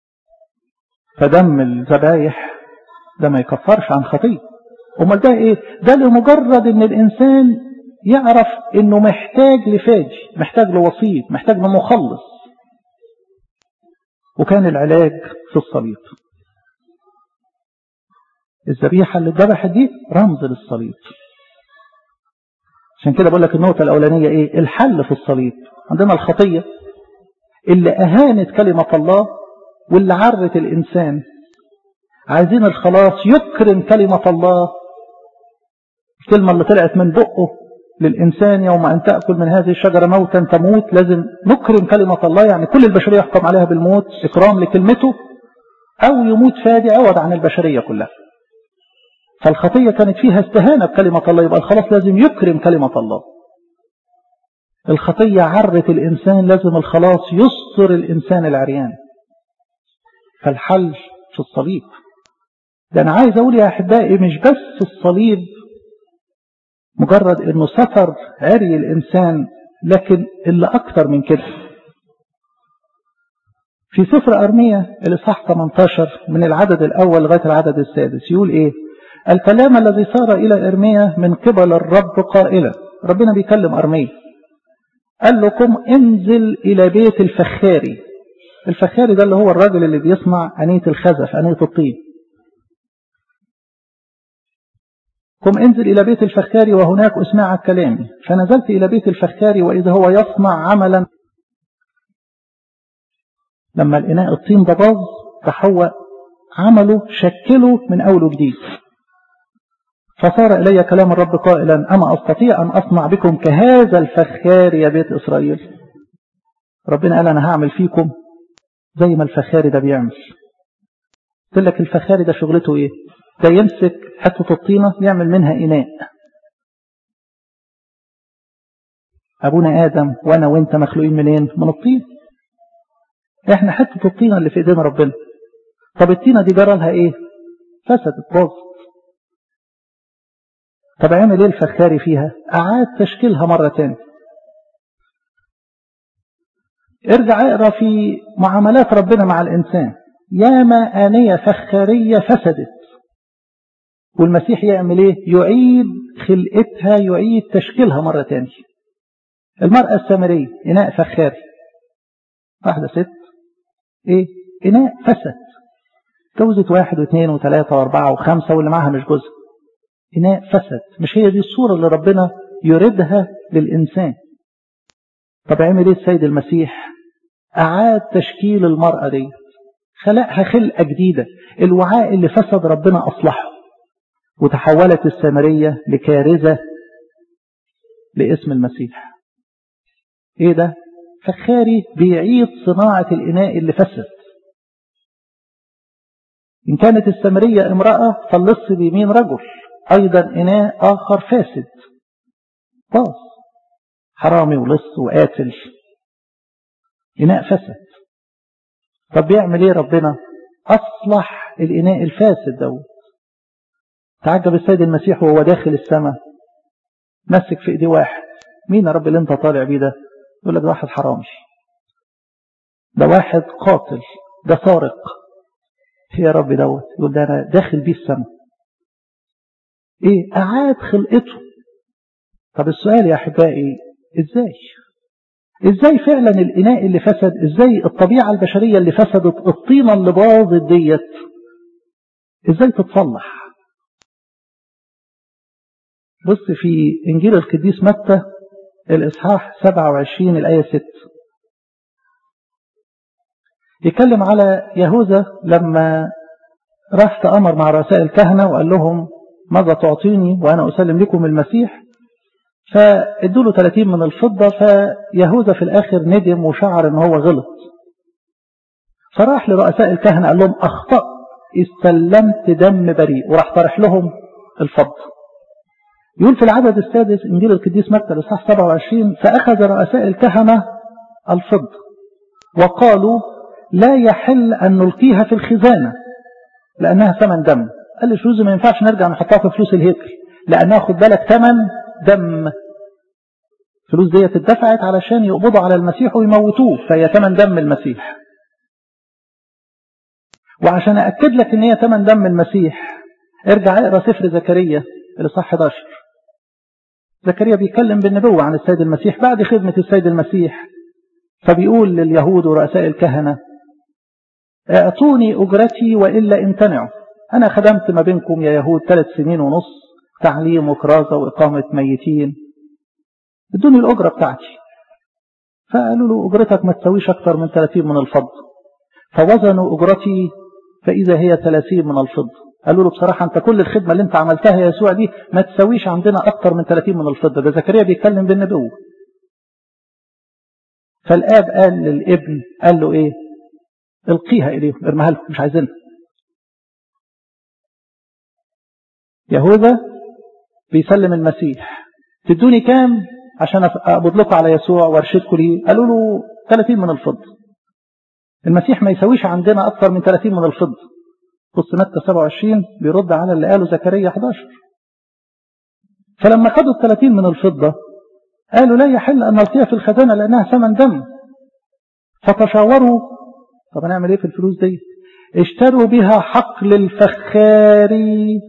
فدم الذبايح ده ما يكفرش عن خطيه امال ده ايه ده لمجرد ان الانسان يعرف انه محتاج لفاجي محتاج لوسيط محتاج لمخلص وكان العلاج في الصليب الذبيحه اللي اتذبحت دي رمز للصليب عشان كده بقول لك النقطه الاولانيه ايه الحل في الصليب عندنا الخطيه اللي اهانت كلمه الله واللي عرت الانسان عايزين الخلاص يكرم كلمه الله الكلمة اللي طلعت من بقه للإنسان يوم أن تأكل من هذه الشجرة موتا تموت لازم نكرم كلمة الله يعني كل البشرية يحكم عليها بالموت إكرام لكلمته أو يموت فادي عوض عن البشرية كلها فالخطية كانت فيها استهانة بكلمة الله يبقى الخلاص لازم يكرم كلمة الله الخطية عرت الإنسان لازم الخلاص يستر الإنسان العريان فالحل في الصليب ده أنا عايز أقول يا أحبائي مش بس الصليب مجرد انه ستر عري الانسان لكن اللي اكتر من كده في سفر ارمية الاصحاح 18 من العدد الاول لغايه العدد السادس يقول ايه الكلام الذي صار الى ارمية من قبل الرب قائلا ربنا بيكلم ارمية قال لكم انزل الى بيت الفخاري الفخاري ده اللي هو الراجل اللي بيصنع انية الخزف انية الطين قم انزل إلى بيت الفخاري وهناك أسمع كلامي فنزلت إلى بيت الفخاري وإذا هو يصنع عملا لما الإناء الطين ده باظ فحوى عمله شكله من أول وجديد فصار إلي كلام الرب قائلا أما أستطيع أن أصنع بكم كهذا الفخار يا بيت إسرائيل ربنا قال أنا هعمل فيكم زي ما الفخاري ده بيعمل قلت لك الفخاري ده شغلته إيه ده يمسك حتة الطينة يعمل منها إناء أبونا آدم وأنا وأنت مخلوقين منين من الطين إحنا حتة الطينة اللي في إيدينا ربنا طب الطينة دي جرى لها إيه فسدت باظت طب عمل ايه الفخاري فيها اعاد تشكيلها مرة تاني ارجع اقرا في معاملات ربنا مع الانسان ياما آنية فخارية فسدت والمسيح يعمل ايه يعيد خلقتها يعيد تشكيلها مرة تاني المرأة السامرية إناء فخاري واحدة ست ايه إناء فسد جوزت واحد واثنين وثلاثة واربعة وخمسة واللي معاها مش جوزها إناء فسد مش هي دي الصورة اللي ربنا يردها للإنسان طب عمل ايه السيد المسيح أعاد تشكيل المرأة دي خلقها خلقة جديدة الوعاء اللي فسد ربنا أصلحه وتحولت السامرية لكارثة لاسم المسيح ايه ده فخاري بيعيد صناعة الإناء اللي فسد إن كانت السامرية امرأة فاللص بيمين رجل أيضا إناء آخر فاسد باص حرامي ولص وقاتل إناء فسد طب بيعمل ايه ربنا أصلح الإناء الفاسد دوت تعجب السيد المسيح وهو داخل السماء مسك في ايديه واحد مين يا رب اللي انت طالع بيه ده يقول لك ده واحد حرامي ده واحد قاتل ده سارق يا رب دوت يقول ده انا داخل بيه السماء ايه اعاد خلقته طب السؤال يا احبائي ازاي ازاي فعلا الاناء اللي فسد ازاي الطبيعة البشرية اللي فسدت الطينة اللي باظت ديت ازاي تتصلح بص في انجيل القديس متى الاصحاح 27 الايه 6 يتكلم على يهوذا لما راح تأمر مع رؤساء الكهنة وقال لهم ماذا تعطيني وأنا أسلم لكم المسيح فادوا له 30 من الفضة فيهوذا في الآخر ندم وشعر ان هو غلط فراح لرؤساء الكهنة قال لهم أخطأ استلمت دم بريء وراح طرح لهم الفضة يقول في العدد السادس إنجيل القديس متى الإصحاح 27 فأخذ رؤساء الكهنة الفضة وقالوا لا يحل أن نلقيها في الخزانة لأنها ثمن دم قال لي فلوس ما ينفعش نرجع نحطها في فلوس الهيكل لأنها خد بالك ثمن دم فلوس دي اتدفعت علشان يقبضوا على المسيح ويموتوه فهي ثمن دم المسيح وعشان أأكد لك ان هي ثمن دم المسيح ارجع اقرا سفر زكريا الإصحاح 11 زكريا بيتكلم بالنبوة عن السيد المسيح بعد خدمة السيد المسيح فبيقول لليهود ورؤساء الكهنة اعطوني أجرتي وإلا امتنعوا أنا خدمت ما بينكم يا يهود ثلاث سنين ونص تعليم وكرازة وإقامة ميتين ادوني الأجرة بتاعتي فقالوا له أجرتك ما تسويش أكتر من 30 من الفضة فوزنوا أجرتي فإذا هي 30 من الفضة قالوا له بصراحة أنت كل الخدمة اللي أنت عملتها يا يسوع دي ما تسويش عندنا أكتر من 30 من الفضة ده زكريا بيتكلم بالنبوة فالآب قال للابن قال له إيه القيها إليهم ارمها لهم مش عايزينها يهوذا بيسلم المسيح تدوني كام عشان أقبض لكم على يسوع وارشدكم ليه قالوا له 30 من الفضة المسيح ما يسويش عندنا أكثر من 30 من الفضة بص متى 27 بيرد على اللي قاله زكريا 11 فلما خدوا ال 30 من الفضة قالوا لا يحل أن نلقيها في الخزانة لأنها ثمن دم فتشاوروا طب نعمل ايه في الفلوس دي اشتروا بها حقل الفخاري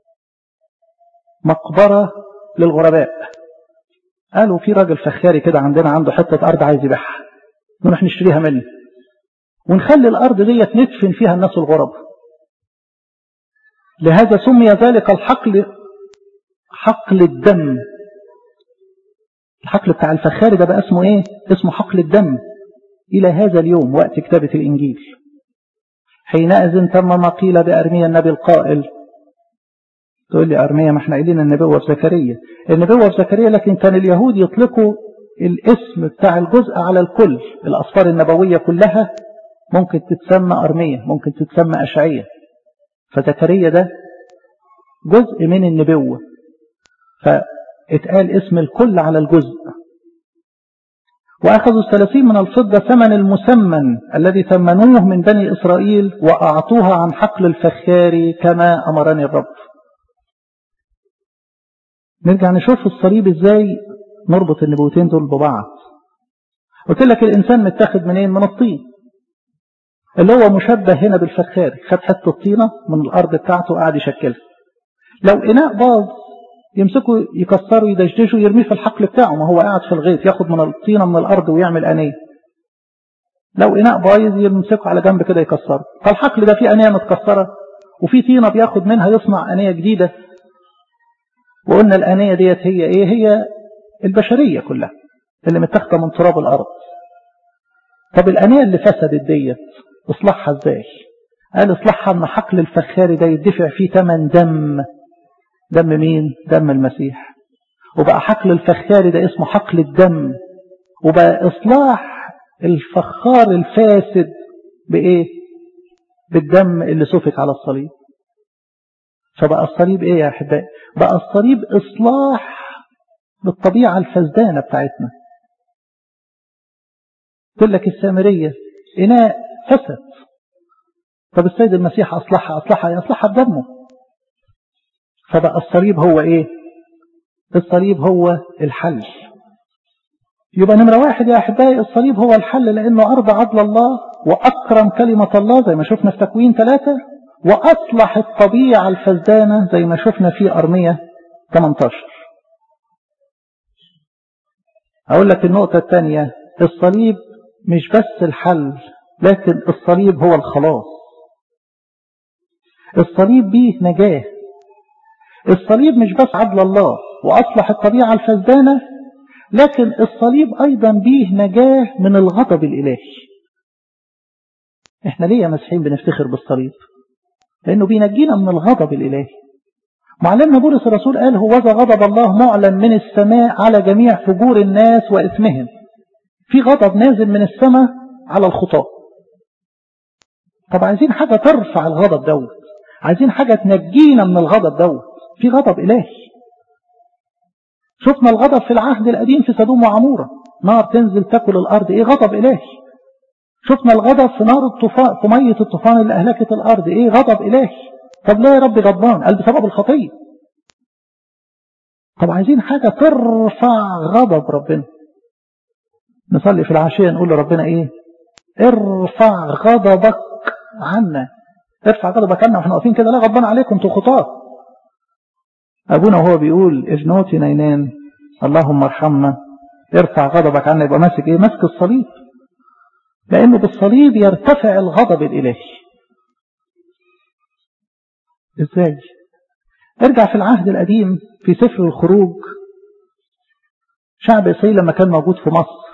مقبرة للغرباء قالوا في راجل فخاري كده عندنا عنده حتة أرض عايز يبيعها نروح نشتريها منه ونخلي الأرض ديت ندفن فيها الناس الغرب لهذا سمي ذلك الحقل حقل الدم الحقل بتاع الفخاري ده بقى اسمه ايه اسمه حقل الدم الى هذا اليوم وقت كتابة الانجيل حينئذ تم ما قيل بأرميا النبي القائل تقول لي أرميا ما احنا قايلين النبوة في زكريا النبوة في زكريا لكن كان اليهود يطلقوا الاسم بتاع الجزء على الكل الأصفار النبوية كلها ممكن تتسمى أرمية ممكن تتسمى أشعية فزكريا ده جزء من النبوة فاتقال اسم الكل على الجزء وأخذوا الثلاثين من الفضة ثمن المسمن الذي ثمنوه من بني إسرائيل وأعطوها عن حقل الفخار كما أمرني الرب نرجع نشوف الصليب ازاي نربط النبوتين دول ببعض قلت لك الإنسان متاخد منين من الطين اللي هو مشبه هنا بالفخار خد حته طينه من الارض بتاعته وقعد يشكلها لو اناء باظ يمسكوا يكسروا يدشدشوا يرميه في الحقل بتاعه ما هو قاعد في الغيط ياخد من الطينه من الارض ويعمل انيه لو اناء بايظ يمسكه على جنب كده يكسره فالحقل ده فيه انيه متكسره وفي طينه بياخد منها يصنع انيه جديده وقلنا الانيه ديت هي ايه هي البشريه كلها اللي متاخده من تراب الارض طب الانيه اللي فسدت ديت اصلاحها ازاي قال اصلاحها ان حقل الفخاري ده يدفع فيه ثمن دم دم مين دم المسيح وبقى حقل الفخاري ده اسمه حقل الدم وبقى اصلاح الفخار الفاسد بايه بالدم اللي سفك على الصليب فبقى الصليب ايه يا احبائي بقى الصليب اصلاح بالطبيعه الفسدانه بتاعتنا تقول لك السامريه اناء فسد طب السيد المسيح أصلحها أصلحها أصلحها بدمه فبقى الصليب هو إيه الصليب هو الحل يبقى نمرة واحد يا أحبائي الصليب هو الحل لأنه أرضى عدل الله وأكرم كلمة الله زي ما شفنا في تكوين ثلاثة وأصلح الطبيعة الفزدانة زي ما شفنا في أرمية 18 أقول لك النقطة الثانية الصليب مش بس الحل لكن الصليب هو الخلاص الصليب به نجاة الصليب مش بس عدل الله وأصلح الطبيعة الفزدانة لكن الصليب أيضا به نجاة من الغضب الإلهي احنا ليه يا مسيحيين بنفتخر بالصليب لأنه بينجينا من الغضب الإلهي معلمنا بولس الرسول قال هو ذا غضب الله معلن من السماء على جميع فجور الناس وإثمهم في غضب نازل من السماء على الخطاه طب عايزين حاجة ترفع الغضب دوت عايزين حاجة تنجينا من الغضب دوت في غضب إلهي شفنا الغضب في العهد القديم في سدوم وعمورة نار تنزل تاكل الأرض إيه غضب إلهي شفنا الغضب في نار الطوفان في مية الطوفان اللي أهلكت الأرض إيه غضب إلهي طب ليه يا رب غضبان قال بسبب الخطية طب عايزين حاجة ترفع غضب ربنا نصلي في العشية نقول لربنا إيه ارفع غضبك عنا ارفع غضبك عنا واحنا واقفين كده لا غضبان عليكم انتوا خطاه ابونا وهو بيقول ابنوتي نينان اللهم ارحمنا ارفع غضبك عنا يبقى ماسك ايه ماسك الصليب لانه بالصليب يرتفع الغضب الالهي ازاي ارجع في العهد القديم في سفر الخروج شعب اسرائيل لما كان موجود في مصر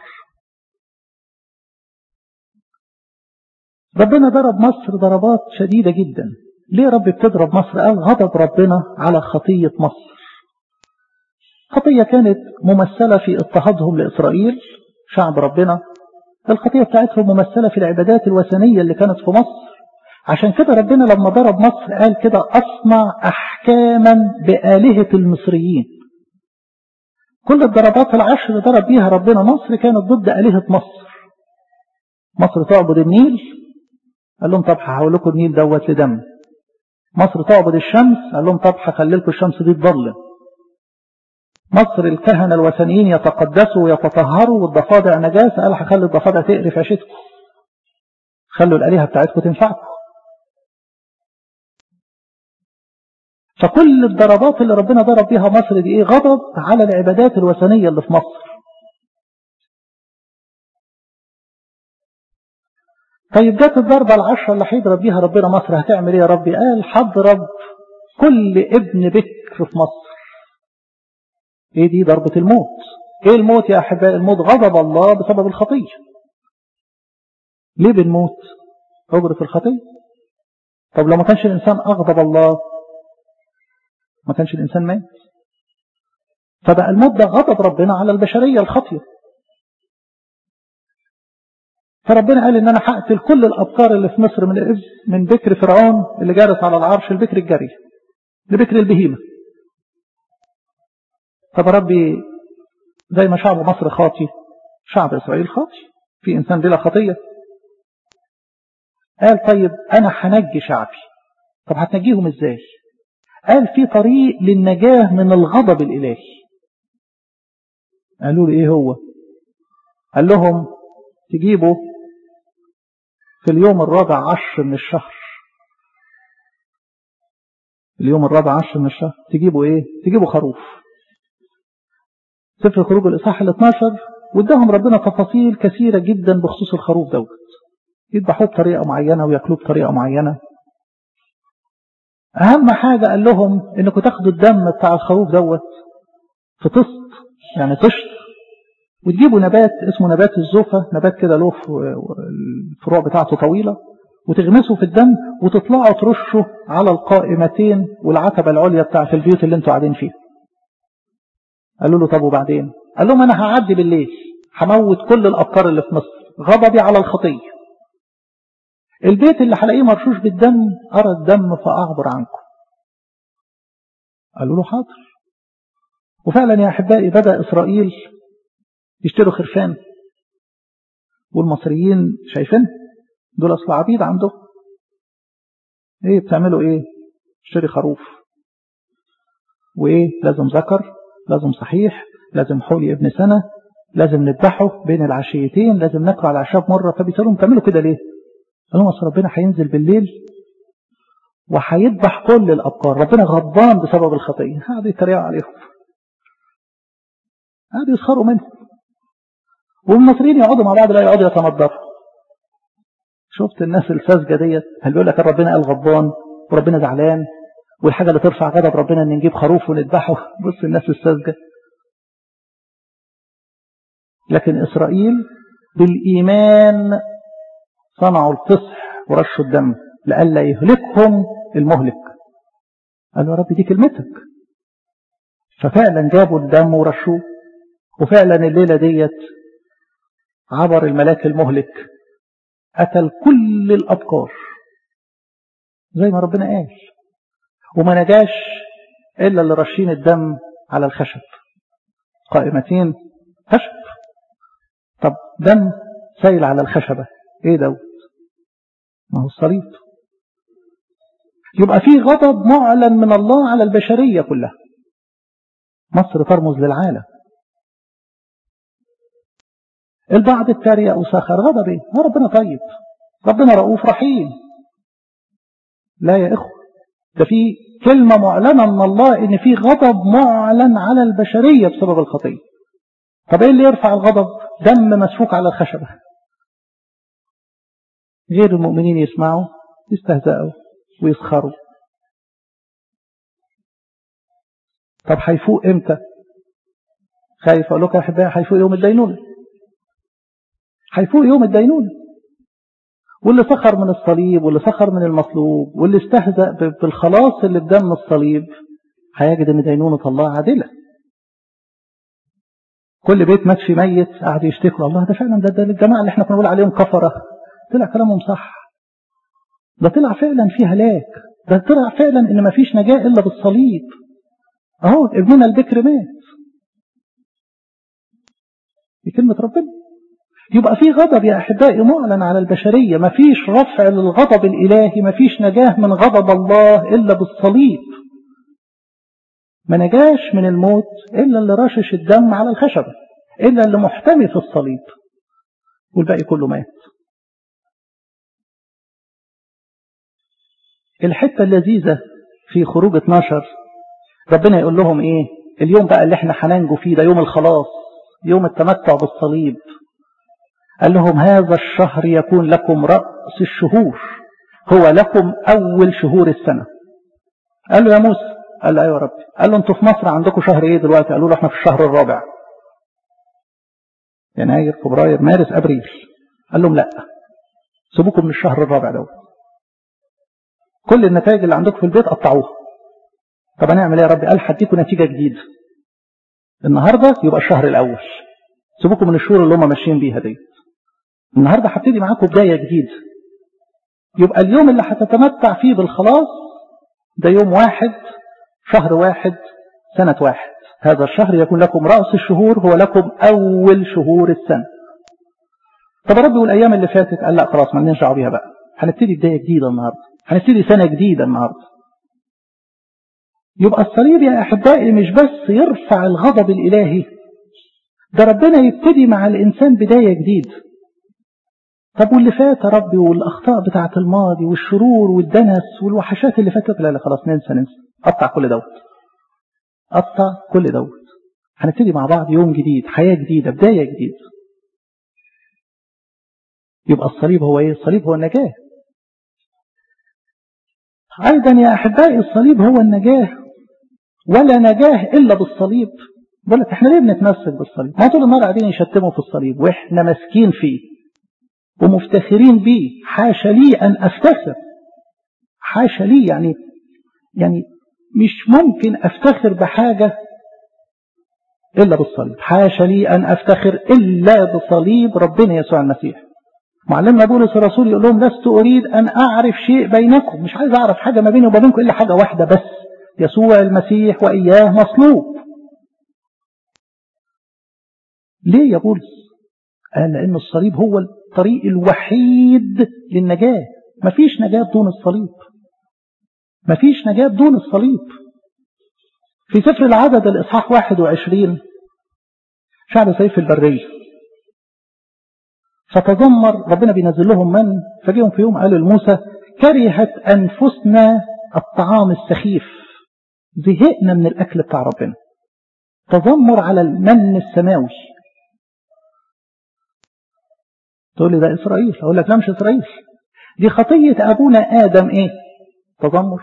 ربنا ضرب مصر ضربات شديدة جدا ليه رب بتضرب مصر قال غضب ربنا على خطية مصر خطية كانت ممثلة في اضطهادهم لإسرائيل شعب ربنا الخطية بتاعتهم ممثلة في العبادات الوثنية اللي كانت في مصر عشان كده ربنا لما ضرب مصر قال كده أصنع أحكاما بآلهة المصريين كل الضربات العشر اللي ضرب بيها ربنا مصر كانت ضد آلهة مصر مصر تعبد النيل قال لهم طب هحول لكم النيل دوت لدم مصر تعبد الشمس قال لهم طب هخلي لكم الشمس دي تضلم مصر الكهنة الوثنيين يتقدسوا ويتطهروا والضفادع نجاسة قال هخلي الضفادع تقرف عيشتكم خلوا الآلهة بتاعتكم تنفعكم فكل الضربات اللي ربنا ضرب بيها مصر دي ايه غضب على العبادات الوثنية اللي في مصر طيب جت الضربة العشرة اللي هيضرب بيها ربنا مصر هتعمل ايه يا ربي قال هضرب كل ابن بكر في مصر ايه دي ضربة الموت ايه الموت يا احبائي الموت غضب الله بسبب الخطية ليه بنموت أجرة الخطية طب لو ما كانش الإنسان أغضب الله ما كانش الإنسان مات فبقى الموت ده غضب ربنا على البشرية الخطية فربنا قال ان انا هقتل كل الابكار اللي في مصر من من بكر فرعون اللي جالس على العرش البكر الجري لبكر البهيمة طب ربي زي ما شعب مصر خاطي شعب اسرائيل خاطي في انسان بلا خطية قال طيب انا هنجي شعبي طب هتنجيهم ازاي قال في طريق للنجاة من الغضب الالهي قالوا له ايه هو قال لهم تجيبوا في اليوم الرابع عشر من الشهر اليوم الرابع عشر من الشهر تجيبوا ايه تجيبوا خروف سفر خروج الاصحاح ال 12 واداهم ربنا تفاصيل كثيره جدا بخصوص الخروف دوت يذبحوه بطريقه معينه وياكلوه بطريقه معينه اهم حاجه قال لهم انكم تاخدوا الدم بتاع الخروف دوت في طست يعني طشت وتجيبوا نبات اسمه نبات الزوفة نبات كده له الفروع بتاعته طويلة وتغمسوا في الدم وتطلعوا ترشوا على القائمتين والعتبة العليا بتاعت البيوت اللي انتوا قاعدين فيها قالوا له طب وبعدين قال لهم انا هعدي بالليل هموت كل الابكار اللي في مصر غضبي على الخطية البيت اللي هلاقيه مرشوش بالدم ارى الدم فاعبر عنكم قالوا له حاضر وفعلا يا احبائي بدا اسرائيل يشتروا خرفان والمصريين شايفين دول اصل عبيد عنده ايه بتعملوا ايه اشتري خروف وايه لازم ذكر لازم صحيح لازم حولي ابن سنة لازم نذبحه بين العشيتين لازم ناكله على العشاء مرة فبيسألهم تعملوا كده ليه قال لهم اصل ربنا هينزل بالليل وهيذبح كل الابكار ربنا غضبان بسبب الخطيه قعدوا يتريقوا عليهم قعدوا يسخروا منهم والمصريين يقعدوا مع بعض لا يقعدوا يتنضروا شفت الناس الساذجه ديت هل بيقول لك ربنا قال غضبان وربنا زعلان والحاجه اللي ترفع غضب ربنا ان نجيب خروف ونذبحه بص الناس الساذجه لكن اسرائيل بالايمان صنعوا الفصح ورشوا الدم لئلا يهلكهم المهلك قالوا يا رب دي كلمتك ففعلا جابوا الدم ورشوه وفعلا الليلة ديت عبر الملاك المهلك قتل كل الأبقار زي ما ربنا قال وما نجاش إلا اللي رشين الدم على الخشب قائمتين خشب طب دم سيل على الخشبة ايه دوت ما هو الصليب يبقى في غضب معلن من الله على البشرية كلها مصر ترمز للعالم البعض اتريق وسخر غضب ايه ربنا طيب ربنا رؤوف رحيم لا يا اخوة ده في كلمة معلنة من الله ان في غضب معلن على البشرية بسبب الخطية طب ايه اللي يرفع الغضب دم مسفوك على الخشبة غير المؤمنين يسمعوا يستهزئوا ويسخروا طب هيفوق امتى خايف اقول لكم يا احبائي هيفوق يوم الدينونه هيفوق يوم الدينونه واللي سخر من الصليب واللي سخر من المصلوب واللي استهزأ بالخلاص اللي بدم الصليب هيجد ان دينونه الله عادله كل بيت مات في ميت قعدوا يشتكوا الله ده فعلا ده, ده الجماعه اللي احنا كنا بنقول عليهم كفره طلع كلامهم صح ده طلع فعلا في هلاك ده طلع فعلا ان ما فيش نجاة الا بالصليب اهو ابننا البكر مات دي كلمة ربنا يبقى في غضب يا احبائي معلن على البشرية ما فيش رفع للغضب الالهي ما فيش نجاة من غضب الله الا بالصليب ما نجاش من الموت الا اللي رشش الدم على الخشبة الا اللي محتمي في الصليب والباقي كله مات الحتة اللذيذة في خروج 12 ربنا يقول لهم ايه اليوم بقى اللي احنا هننجو فيه ده يوم الخلاص يوم التمتع بالصليب قال لهم هذا الشهر يكون لكم رأس الشهور هو لكم أول شهور السنة قال له يا موسى قال له ايوه يا ربي قال له انتوا في مصر عندكم شهر ايه دلوقتي قالوا له احنا في الشهر الرابع يناير فبراير مارس ابريل قال لهم لا سيبوكم من الشهر الرابع دوت كل النتائج اللي عندكم في البيت قطعوها طب هنعمل ايه يا ربي قال هديكم نتيجه جديده النهارده يبقى الشهر الاول سيبوكم من الشهور اللي هم ماشيين بيها دي النهارده هبتدي معاكم بدايه جديده يبقى اليوم اللي هتتمتع فيه بالخلاص ده يوم واحد شهر واحد سنة واحد هذا الشهر يكون لكم رأس الشهور هو لكم أول شهور السنة طب ربي والأيام اللي فاتت قال لا خلاص ما نرجع بيها بقى هنبتدي بداية جديدة النهاردة هنبتدي سنة جديدة النهاردة يبقى الصليب يا أحبائي مش بس يرفع الغضب الإلهي ده ربنا يبتدي مع الإنسان بداية جديدة طب واللي فات يا ربي والأخطاء بتاعة الماضي والشرور والدنس والوحشات اللي فاتت لا لا خلاص ننسى ننسى قطع كل دوت قطع كل دوت هنبتدي مع بعض يوم جديد حياة جديدة بداية جديدة يبقى الصليب هو ايه الصليب هو النجاة أيضا يا أحبائي الصليب هو النجاة ولا نجاة إلا بالصليب بقول لك احنا ليه بنتمسك بالصليب ما طول النهار قاعدين يشتموا في الصليب واحنا ماسكين فيه ومفتخرين بيه حاشا لي أن أفتخر حاشا لي يعني يعني مش ممكن أفتخر بحاجة إلا بالصليب حاشا لي أن أفتخر إلا بصليب ربنا يسوع المسيح معلمنا بولس الرسول يقول لهم لست أريد أن أعرف شيء بينكم مش عايز أعرف حاجة ما بيني وبينكم إلا حاجة واحدة بس يسوع المسيح وإياه مصلوب ليه يا بولس قال لأن الصليب هو الطريق الوحيد للنجاة مفيش نجاة بدون الصليب مفيش نجاة بدون الصليب في سفر العدد الإصحاح 21 شعب سيف البرية فتذمر ربنا بينزل لهم من فجيهم في يوم قالوا لموسى كرهت أنفسنا الطعام السخيف زهقنا من الأكل بتاع ربنا تذمر على المن السماوي تقول لي ده إسرائيل أقول لك لا مش إسرائيل دي خطية أبونا آدم إيه تذمر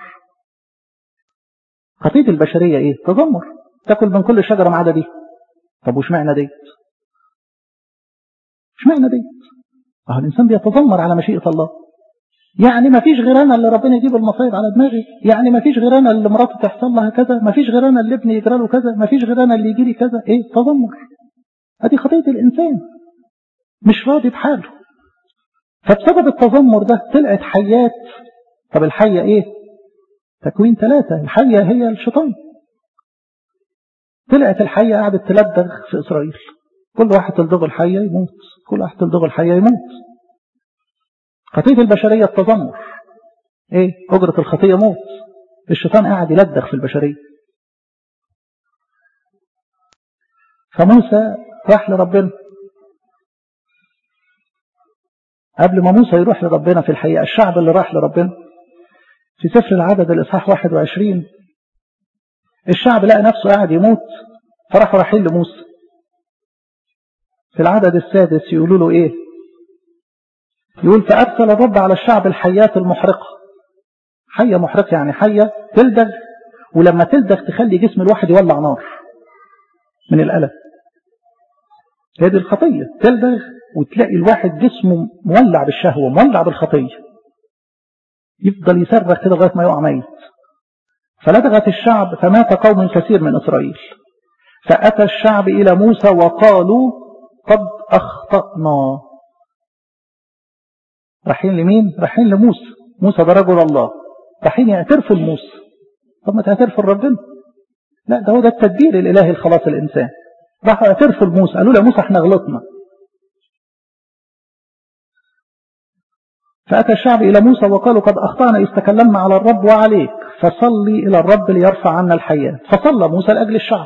خطية البشرية إيه تذمر تاكل من كل شجرة ما عدا دي طب وش معنى ديت مش معنى ديت أهو الإنسان بيتذمر على مشيئة الله يعني ما فيش غير أنا اللي ربنا يجيب المصايب على دماغي يعني ما فيش غير أنا اللي مراته تحصل لها كذا ما فيش غير أنا اللي ابني يجرى له كذا ما فيش غير أنا اللي يجي لي كذا إيه تذمر هذه خطية الإنسان مش راضي بحاله فبسبب التذمر ده طلعت حيات طب الحية ايه تكوين ثلاثة الحية هي الشيطان طلعت الحية قعدت تلدغ في إسرائيل كل واحد تلدغ الحية يموت كل واحد تلدغ الحية يموت خطية البشرية التذمر ايه أجرة الخطية موت الشيطان قاعد يلدغ في البشرية فموسى راح لربنا قبل ما موسى يروح لربنا في الحقيقة الشعب اللي راح لربنا في سفر العدد الإصحاح 21 الشعب لقى نفسه قاعد يموت فراحوا رايحين لموسى في العدد السادس يقولوا له ايه يقول فأرسل الرب على الشعب الحيات المحرقة حية محرقة يعني حية تلدغ ولما تلدغ تخلي جسم الواحد يولع نار من الألم هي دي الخطية تلدغ وتلاقي الواحد جسمه مولع بالشهوة مولع بالخطية يفضل يصرخ كده لغاية ما يقع ميت فلدغت الشعب فمات قوم كثير من إسرائيل فأتى الشعب إلى موسى وقالوا قد أخطأنا رايحين لمين؟ رايحين لموسى موسى ده رجل الله رايحين يعترفوا لموسى طب ما تعترفوا لربنا لا ده هو ده التدبير الإلهي الخلاص الإنسان راحوا يعترفوا لموسى قالوا له يا موسى احنا غلطنا فأتى الشعب إلى موسى وقالوا قد أخطأنا إذ تكلمنا على الرب وعليك فصلي إلى الرب ليرفع عنا الحياة فصلى موسى لأجل الشعب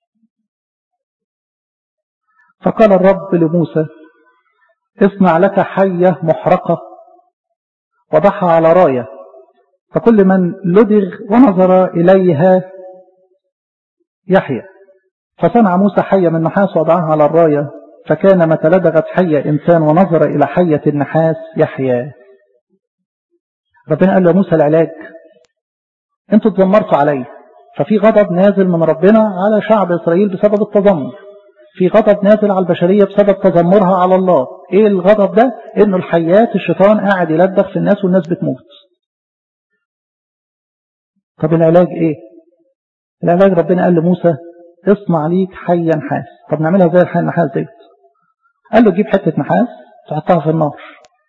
فقال الرب لموسى اصنع لك حية محرقة وضعها على راية فكل من لدغ ونظر إليها يحيى فصنع موسى حية من نحاس وضعها على الراية فكان متى لدغت حية إنسان ونظر إلى حية النحاس يحيى ربنا قال له موسى العلاج انتوا اتذمرتوا علي ففي غضب نازل من ربنا على شعب إسرائيل بسبب التذمر في غضب نازل على البشرية بسبب تذمرها على الله ايه الغضب ده انه الحيات الشيطان قاعد يلدغ في الناس والناس بتموت طب العلاج ايه العلاج ربنا قال لموسى اصنع ليك حيا نحاس طب نعملها زي الحي النحاس ديت قال له تجيب حتة نحاس تحطها في النار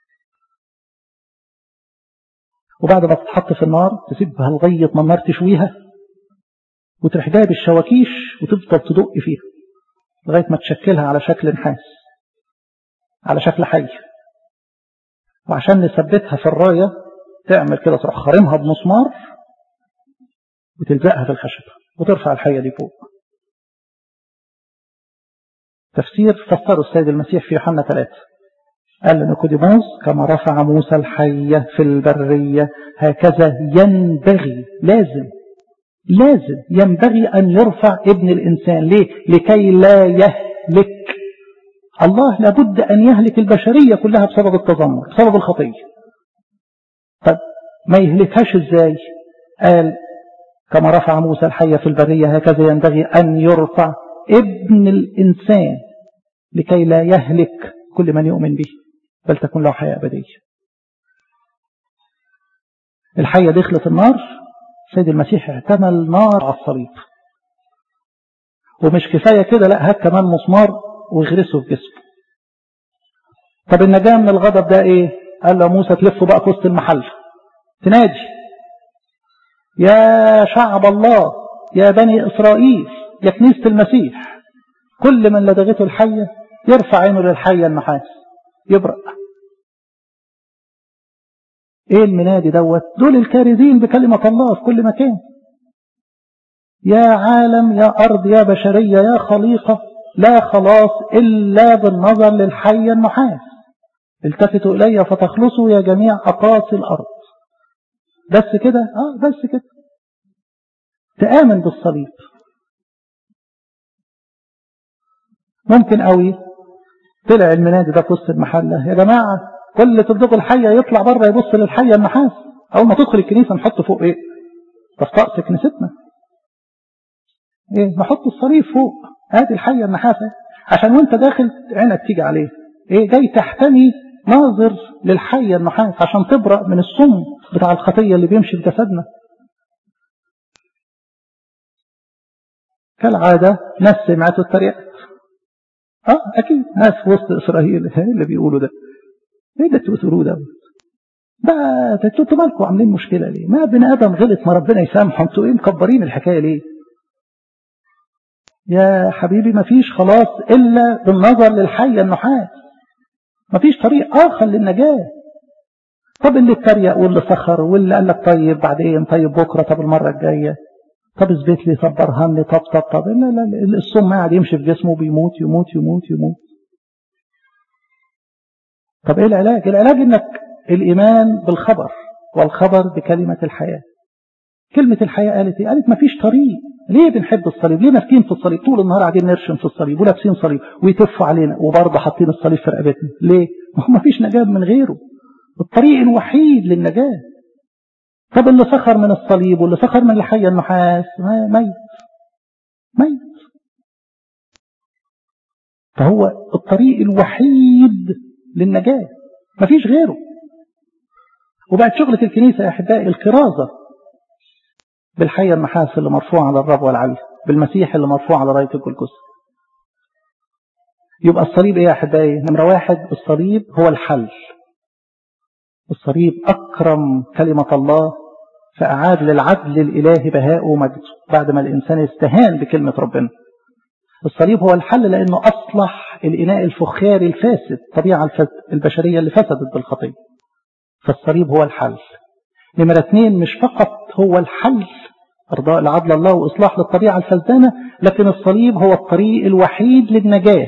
وبعد ما تتحط في النار تسيبها لغاية ما النار تشويها وتروح جايب الشواكيش وتفضل تدق فيها لغاية ما تشكلها على شكل نحاس على شكل حي وعشان نثبتها في الراية تعمل كده تروح خارمها بمسمار وتلزقها في الخشبة وترفع الحية دي فوق تفسير فسره السيد المسيح في يوحنا 3 قال لنيقوديموس كما رفع موسى الحية في البرية هكذا ينبغي لازم لازم ينبغي أن يرفع ابن الإنسان ليه؟ لكي لا يهلك الله لابد أن يهلك البشرية كلها بسبب التذمر بسبب الخطية طب ما يهلكهاش ازاي قال كما رفع موسى الحية في البرية هكذا ينبغي أن يرفع ابن الإنسان لكي لا يهلك كل من يؤمن به بل تكون له حياة أبدية الحية دخلت النار سيد المسيح احتمل نار على الصليب ومش كفاية كده لا هات كمان مسمار ويغرسه في جسمه طب النجاة من الغضب ده ايه قال له موسى تلفه بقى في وسط المحل تنادي يا شعب الله يا بني إسرائيل يا كنيسة المسيح كل من لدغته الحية يرفع عينه للحية النحاس يبرأ ايه المنادي دوت دول الكارزين بكلمة الله في كل مكان يا عالم يا أرض يا بشرية يا خليقة لا خلاص إلا بالنظر للحي النحاس التفتوا إلي فتخلصوا يا جميع أقاصي الأرض بس كده اه بس كده تآمن بالصليب ممكن قوي طلع المنادي ده في وسط المحلة يا جماعة كل تبدغوا الحية يطلع بره يبص للحية النحاس أول ما تدخل الكنيسة نحط فوق إيه تستقصي كنيستنا إيه نحط الصليب فوق هذه الحية النحاسة عشان وانت داخل عينك تيجي عليه إيه جاي تحتمي ناظر للحية النحاس عشان تبرأ من السم بتاع الخطية اللي بيمشي في جسدنا كالعادة ناس سمعتوا التريقة اه اكيد ناس في وسط اسرائيل اللي بيقولوا ده ايه ده تقولوا ده ده انتوا مالكم عاملين مشكله ليه ما بني ادم غلط ما ربنا يسامحه انتوا ايه مكبرين الحكايه ليه يا حبيبي ما فيش خلاص الا بالنظر للحي النحاس ما فيش طريق اخر للنجاه طب اللي اتريق واللي سخر واللي قال لك طيب بعدين طيب بكره طب المره الجايه طب اثبت لي طب برهن لي طب طب طب لا لا لا السم قاعد يمشي في جسمه بيموت يموت يموت يموت طب ايه العلاج العلاج انك الايمان بالخبر والخبر بكلمة الحياة كلمة الحياة قالت ايه قالت ما فيش طريق ليه بنحب الصليب ليه ماسكين في الصليب طول النهار قاعدين نرشم في الصليب ولابسين صليب ويتفوا علينا وبرضه حاطين الصليب في رقبتنا ليه ما فيش نجاة من غيره الطريق الوحيد للنجاة طب اللي سخر من الصليب واللي سخر من الحية النحاس ميت ميت فهو الطريق الوحيد للنجاة مفيش غيره وبقت شغلة الكنيسة يا أحبائي الكرازة بالحية النحاس اللي مرفوعة على الرب والعلي بالمسيح اللي مرفوع على راية الجلجثة يبقى الصليب ايه يا أحبائي نمرة واحد الصليب هو الحل الصليب أكرم كلمة الله فأعاد للعدل الإلهي بهاء ومجد بعد ما الإنسان استهان بكلمة ربنا الصليب هو الحل لأنه أصلح الإناء الفخاري الفاسد الطبيعة البشرية اللي فسدت بالخطية فالصليب هو الحل نمرة اثنين مش فقط هو الحل إرضاء لعدل الله وإصلاح للطبيعة الفسدانة لكن الصليب هو الطريق الوحيد للنجاة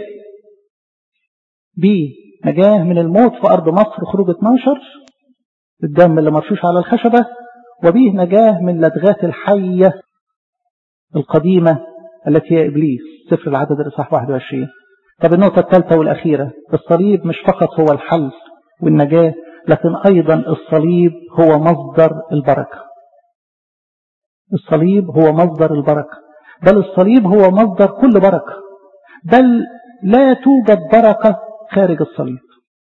بيه نجاة من الموت في أرض مصر خروج 12 الدم اللي مرشوش على الخشبة وبيه نجاة من لدغات الحية القديمة التي هي إبليس سفر العدد الإصحاح 21 طب النقطة الثالثة والأخيرة الصليب مش فقط هو الحل والنجاة لكن أيضا الصليب هو مصدر البركة الصليب هو مصدر البركة بل الصليب هو مصدر كل بركة بل لا توجد بركة خارج الصليب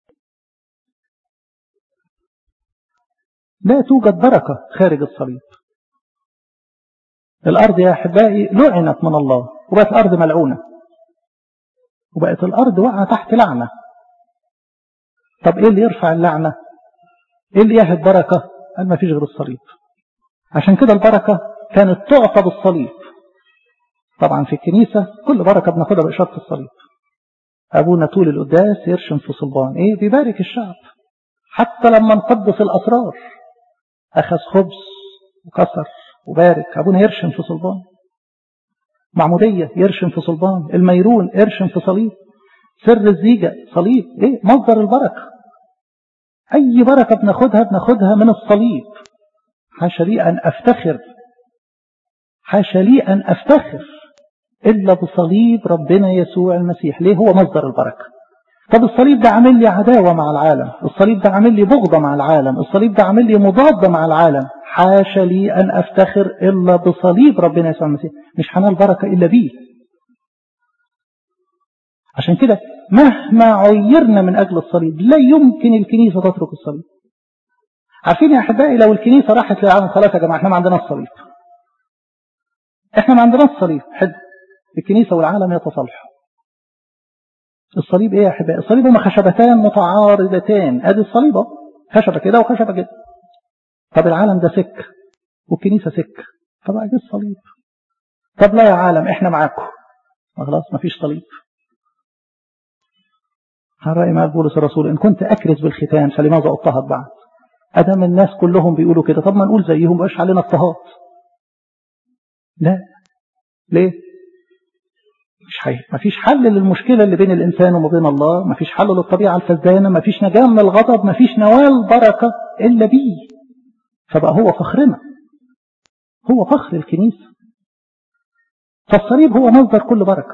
لا توجد بركة خارج الصليب الأرض يا أحبائي لعنت من الله وبقت الأرض ملعونة وبقت الأرض واقعة تحت لعنة طب إيه اللي يرفع اللعنة إيه اللي يهد بركة قال ما فيش غير الصليب عشان كده البركة كانت تعطى بالصليب طبعا في الكنيسة كل بركة بناخدها بإشارة الصليب أبونا طول القداس يرشم في صلبان إيه بيبارك الشعب حتى لما نقدس الأسرار أخذ خبز وكسر وبارك أبونا يرشم في صلبان معمودية يرشم في صلبان الميرون يرشم في صليب سر الزيجة صليب إيه مصدر البركة أي بركة بناخدها بناخدها من الصليب حاشا لي أن أفتخر حاشا لي أن أفتخر إلا بصليب ربنا يسوع المسيح ليه هو مصدر البركة طب الصليب ده عامل لي عداوة مع العالم الصليب ده عامل لي بغضة مع العالم الصليب ده عامل لي مضادة مع العالم حاشا لي أن أفتخر إلا بصليب ربنا يسوع المسيح مش هنال بركة إلا بيه عشان كده مهما عيرنا من أجل الصليب لا يمكن الكنيسة تترك الصليب عارفين يا أحبائي لو الكنيسة راحت للعالم خلاص يا جماعة احنا ما عندناش صليب احنا ما عندناش صليب حد الكنيسة والعالم يتصالحوا الصليب ايه يا احبائي الصليب هما خشبتان متعارضتان ادي الصليبة خشبة كده وخشبة كده طب العالم ده سك والكنيسة سك طب اجي الصليب طب لا يا عالم احنا معاكم خلاص مفيش صليب على رأي ما بولس الرسول إن كنت أكرز بالختان فلماذا أضطهد بعد أدام الناس كلهم بيقولوا كده طب ما نقول زيهم بقاش علينا اضطهاد لا ليه مش حي مفيش حل للمشكلة اللي بين الإنسان وما بين الله مفيش حل للطبيعة الفزدانة مفيش نجاة من الغضب مفيش نوال بركة إلا بيه فبقى هو فخرنا هو فخر الكنيسة فالصليب هو مصدر كل بركة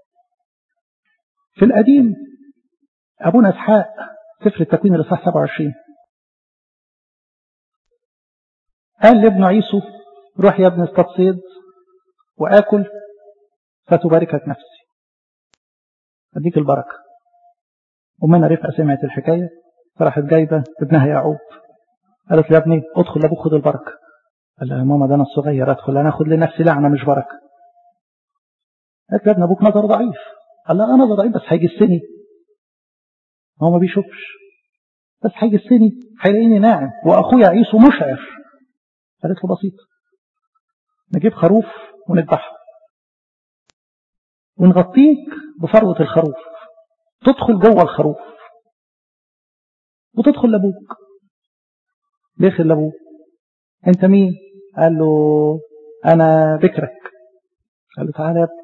في القديم أبونا إسحاق سفر التكوين الإصحاح 27 قال لابن عيسو روح يا ابن اصطاد صيد وآكل فتباركك نفسي أديك البركة ومنى رفقة سمعت الحكاية فراحت جايبة ابنها يعقوب قالت له يا ابني ادخل لابوك خد البركة قال لها يا ماما ده أنا الصغير أدخل أنا أخد لنفسي لعنة مش بركة قالت له يا ابن أبوك نظر ضعيف قال لها أنا نظر ضعيف بس هيجسني هو ما بيشوفش بس هيجسني هيلاقيني ناعم وأخويا عيسو مشعر قالت له بسيط نجيب خروف ونذبحه ونغطيك بفروة الخروف تدخل جوه الخروف وتدخل لابوك داخل لابوك انت مين قال له انا بكرك قال له تعالى يا ابني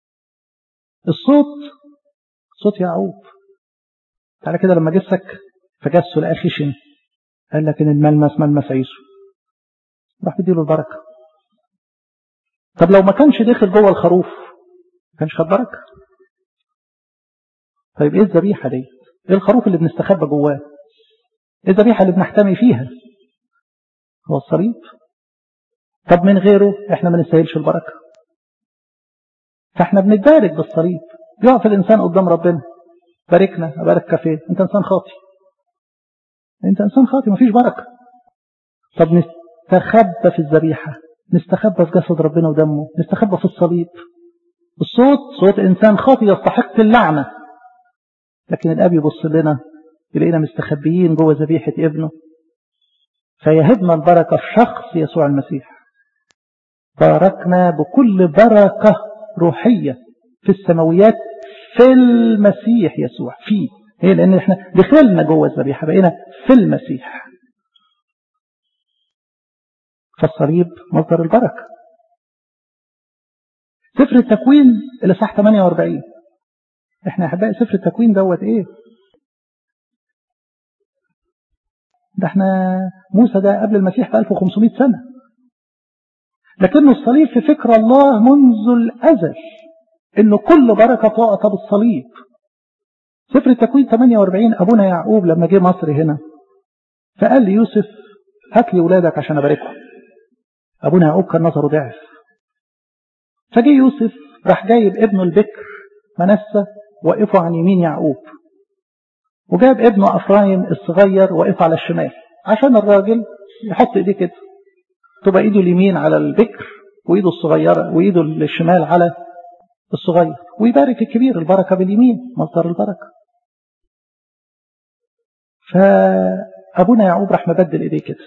الصوت صوت يعقوب تعالى كده لما جسك فجسه لقى خشن قال لك ان الملمس ملمس عيسو راح تديله البركه طب لو ما كانش داخل جوه الخروف ما كانش خد بركه طيب ايه الذبيحه دي ايه الخروف اللي بنستخبى جواه ايه الذبيحه اللي بنحتمي فيها هو الصليب طب من غيره احنا ما نستاهلش البركه فاحنا بنتبارك بالصليب يقف الانسان قدام ربنا باركنا ابارك فين انت انسان خاطي انت انسان خاطي مفيش بركه طب نستخبى في الذبيحه نستخبى في جسد ربنا ودمه نستخبى في الصليب الصوت صوت انسان خاطي يستحق اللعنه لكن الاب يبص لنا يلاقينا مستخبيين جوه ذبيحه ابنه فيهبنا البركه في شخص يسوع المسيح باركنا بكل بركه روحيه في السماويات في المسيح يسوع فيه هي لان احنا دخلنا جوه الذبيحه بقينا في المسيح فالصليب مصدر البركه سفر التكوين الاصحاح 48 احنا احبائي سفر التكوين دوت ايه ده احنا موسى ده قبل المسيح ب 1500 سنه لكنه الصليب في فكر الله منذ الازل انه كل بركه تعطى بالصليب سفر التكوين 48 ابونا يعقوب لما جه مصر هنا فقال لي يوسف هات لي ولادك عشان اباركهم أبونا يعقوب كان نظره ضعف فجي يوسف راح جايب ابنه البكر منسى وقفوا عن يمين يعقوب وجاب ابنه أفرايم الصغير وقف على الشمال عشان الراجل يحط ايديه كده تبقى ايده اليمين على البكر وايده الصغيرة وايده الشمال على الصغير ويبارك الكبير البركة باليمين مصدر البركة فأبونا يعقوب راح مبدل ايديه كده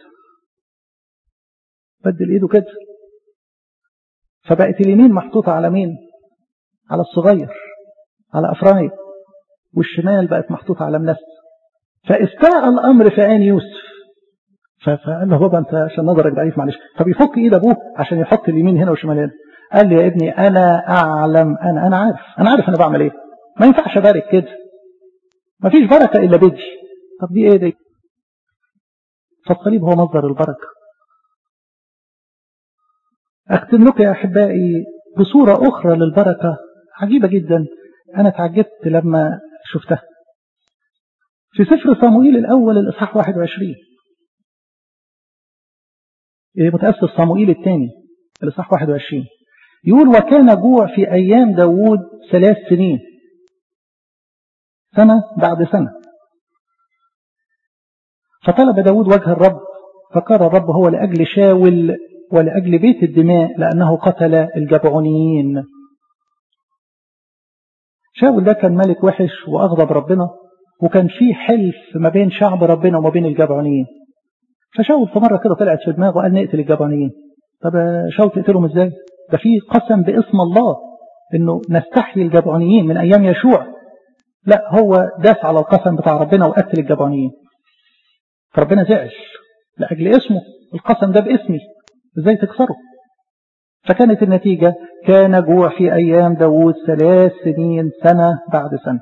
بدل ايده كده فبقت اليمين محطوطة على مين على الصغير على أفرايم والشمال بقت محطوطة على منس فاستاء الأمر في عين يوسف فقال له بابا انت عشان نظرك ضعيف معلش طب يفك ايد ابوه عشان يحط اليمين هنا والشمال هنا قال لي يا ابني انا اعلم انا انا عارف انا عارف انا بعمل ايه ما ينفعش ابارك كده ما فيش بركه الا بدي طب دي ايه دي فالصليب هو مصدر البركه اختم لكم يا احبائي بصوره اخرى للبركه عجيبه جدا انا تعجبت لما شفتها في سفر صموئيل الاول الاصحاح 21 متأسس صموئيل الثاني الإصحاح 21 يقول وكان جوع في أيام داوود ثلاث سنين سنة بعد سنة فطلب داود وجه الرب فقال الرب هو لأجل شاول ولأجل بيت الدماء لأنه قتل الجبعونيين شاول ده كان ملك وحش وأغضب ربنا وكان فيه حلف ما بين شعب ربنا وما بين الجبعونيين فشاول في مرة كده طلعت في دماغه قال نقتل الجبعونيين طب شاول تقتلهم ازاي ده في قسم باسم الله انه نستحيي الجبعونيين من ايام يشوع لا هو داس على القسم بتاع ربنا وقتل الجبعونيين فربنا زعل لأجل اسمه القسم ده باسمي ازاي تكسره فكانت النتيجة كان جوع في أيام داوود ثلاث سنين سنة بعد سنة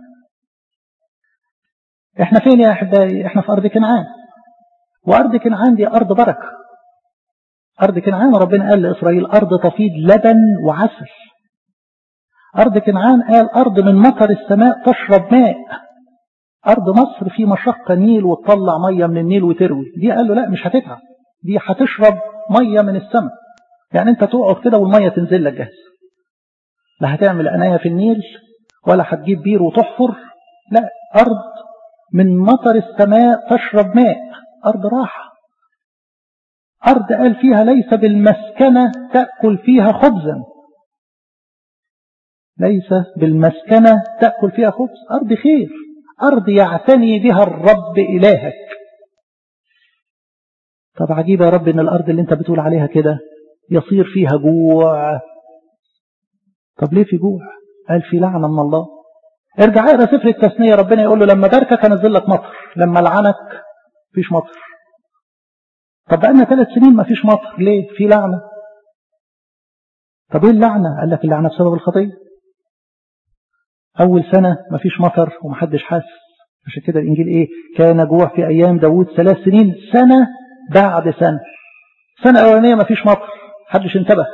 احنا فين يا أحبائي احنا في أرض كنعان وأرض كنعان دي أرض بركة أرض كنعان ربنا قال لإسرائيل أرض تفيض لبن وعسل أرض كنعان قال أرض من مطر السماء تشرب ماء أرض مصر في مشقة نيل وتطلع مية من النيل وتروي دي قال له لا مش هتتعب دي هتشرب مية من السماء يعني انت تقعد كده والمية تنزل لك جاهز لا هتعمل عناية في النيل ولا هتجيب بير وتحفر لا أرض من مطر السماء تشرب ماء أرض راحة أرض قال فيها ليس بالمسكنة تأكل فيها خبزا ليس بالمسكنة تأكل فيها خبز أرض خير أرض يعتني بها الرب إلهك طب عجيب يا رب إن الأرض اللي أنت بتقول عليها كده يصير فيها جوع طب ليه في جوع قال في لعنة من الله ارجع اقرا سفر التثنية ربنا يقول له لما باركك انزل لك مطر لما لعنك فيش مطر طب بقالنا ثلاث سنين ما فيش مطر ليه في لعنة طب ايه اللعنة قال لك اللعنة بسبب الخطية اول سنة ما فيش مطر ومحدش حاسس عشان كده الانجيل ايه كان جوع في ايام داوود ثلاث سنين سنة بعد سنة السنة الاولانية ما فيش مطر محدش انتبه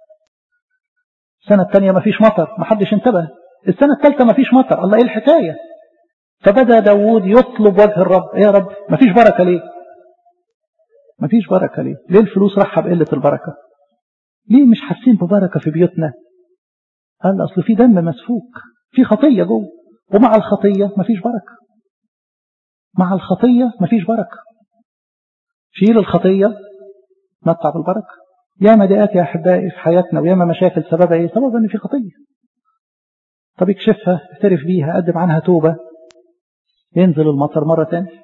السنة الثانية ما فيش مطر محدش انتبه السنة الثالثة ما فيش مطر الله ايه الحكاية فبدأ داوود يطلب وجه الرب ايه يا رب ما فيش بركة ليه ما فيش بركة ليه ليه الفلوس راحة بقلة البركة ليه مش حاسين ببركة في بيوتنا قال أصل في دم مسفوك في خطية جوه ومع الخطية ما فيش بركة مع الخطية ما فيش بركة شيل الخطية متع بالبركة ياما دقات يا أحبائي في حياتنا وياما مشاكل سببها إيه سببها إن في خطية طب اكشفها اعترف بيها قدم عنها توبة ينزل المطر مرة تانية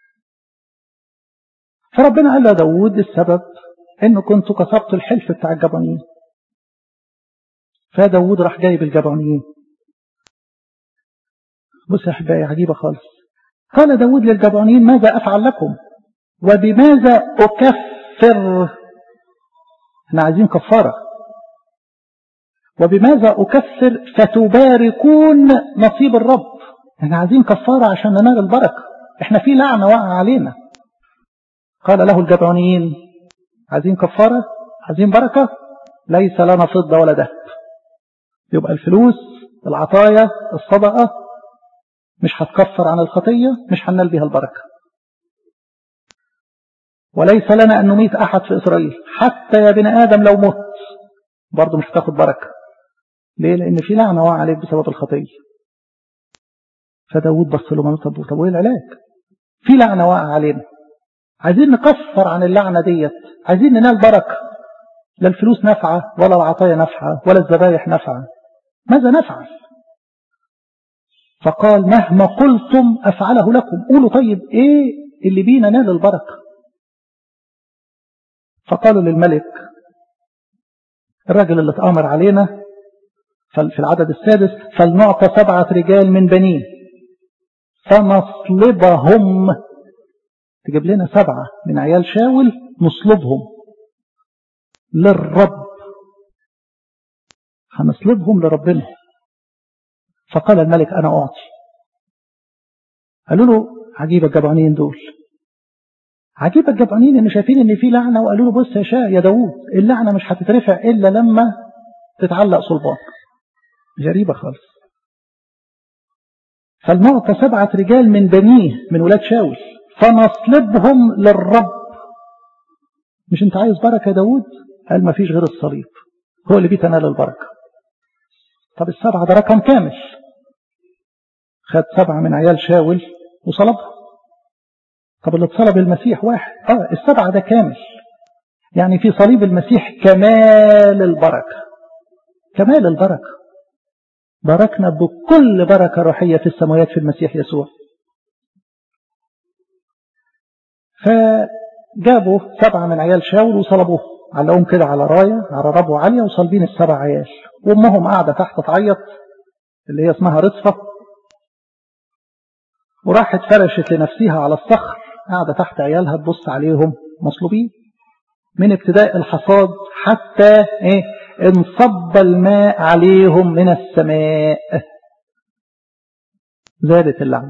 فربنا قال له داود السبب انه كنت كسرت الحلف بتاع الجبانيين فداود راح جايب الجبانيين بص يا احبائي عجيبه خالص قال داود للجبانيين ماذا افعل لكم وبماذا اكفر احنا عايزين كفاره وبماذا اكفر فتباركون نصيب الرب احنا عايزين كفاره عشان ننال البركه احنا في لعنه واقعه علينا قال له الجبعونيين عايزين كفارة عايزين بركة ليس لنا فضة ولا ذهب يبقى الفلوس العطايا الصدقة مش هتكفر عن الخطية مش هنال بها البركة وليس لنا أن نميت أحد في إسرائيل حتى يا بني آدم لو مت برضه مش هتاخد بركة ليه لأن في لعنة وقع عليك بسبب الخطية فداود بص له قال طب طب وايه العلاج في لعنة واقع علينا عايزين نكفر عن اللعنة ديت عايزين ننال بركة لا الفلوس نافعة ولا العطايا نافعة ولا الذبايح نافعة ماذا نفعل فقال مهما قلتم أفعله لكم قولوا طيب إيه اللي بينا نال البركة فقالوا للملك الراجل اللي اتآمر علينا في العدد السادس فلنعطى سبعة رجال من بنيه فنصلبهم تجيب لنا سبعة من عيال شاول نصلبهم للرب هنصلبهم لربنا فقال الملك أنا أعطي قالوا له عجيب الجبعانين دول عجيب الجبعانين ان شايفين ان في لعنة وقالوا له بص يا شاه يا داوود اللعنة مش هتترفع إلا لما تتعلق صلبان غريبة خالص فالمعطى سبعة رجال من بنيه من ولاد شاول فنصلبهم للرب مش انت عايز بركة يا داود قال ما فيش غير الصليب هو اللي بيتنال البركة طب السبعة ده رقم كامل خد سبعة من عيال شاول وصلبها طب اللي اتصلب المسيح واحد اه السبعة ده كامل يعني في صليب المسيح كمال البركة كمال البركة باركنا بكل بركة روحية في السماوات في المسيح يسوع فجابوا سبعة من عيال شاول وصلبوه علقوهم كده على راية على ربو عالية وصلبين السبع عيال وامهم قاعدة تحت تعيط اللي هي اسمها رصفة وراحت فرشت لنفسها على الصخر قاعدة تحت عيالها تبص عليهم مصلوبين من ابتداء الحصاد حتى ايه انصب الماء عليهم من السماء زادت اللعنة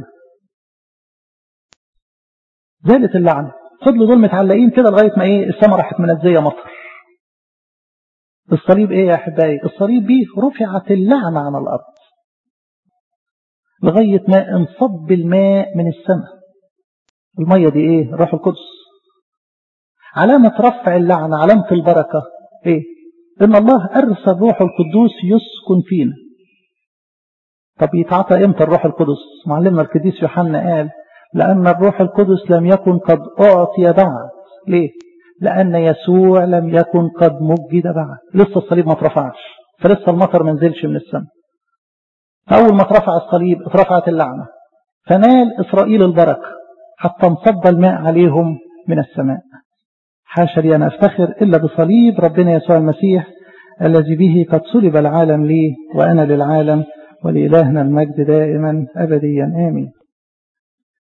زادت اللعنة فضلوا دول متعلقين كده لغاية ما ايه السماء راحت منزية مطر الصليب ايه يا احبائي الصليب بيه رفعت اللعنة عن الارض لغاية ما انصب الماء من السماء المية دي ايه روح القدس علامة رفع اللعنة علامة البركة ايه ان الله ارسل روح القدوس يسكن فينا طب يتعطى امتى الروح القدس معلمنا القديس يوحنا قال لأن الروح القدس لم يكن قد أعطي بعد ليه لأن يسوع لم يكن قد مجد بعد لسه الصليب ما اترفعش فلسه المطر ما نزلش من السماء فأول ما اترفع الصليب اترفعت اللعنة فنال إسرائيل البركة حتى انصب الماء عليهم من السماء حاشا لي أن أفتخر إلا بصليب ربنا يسوع المسيح الذي به قد صلب العالم لي وأنا للعالم ولإلهنا المجد دائما أبديا آمين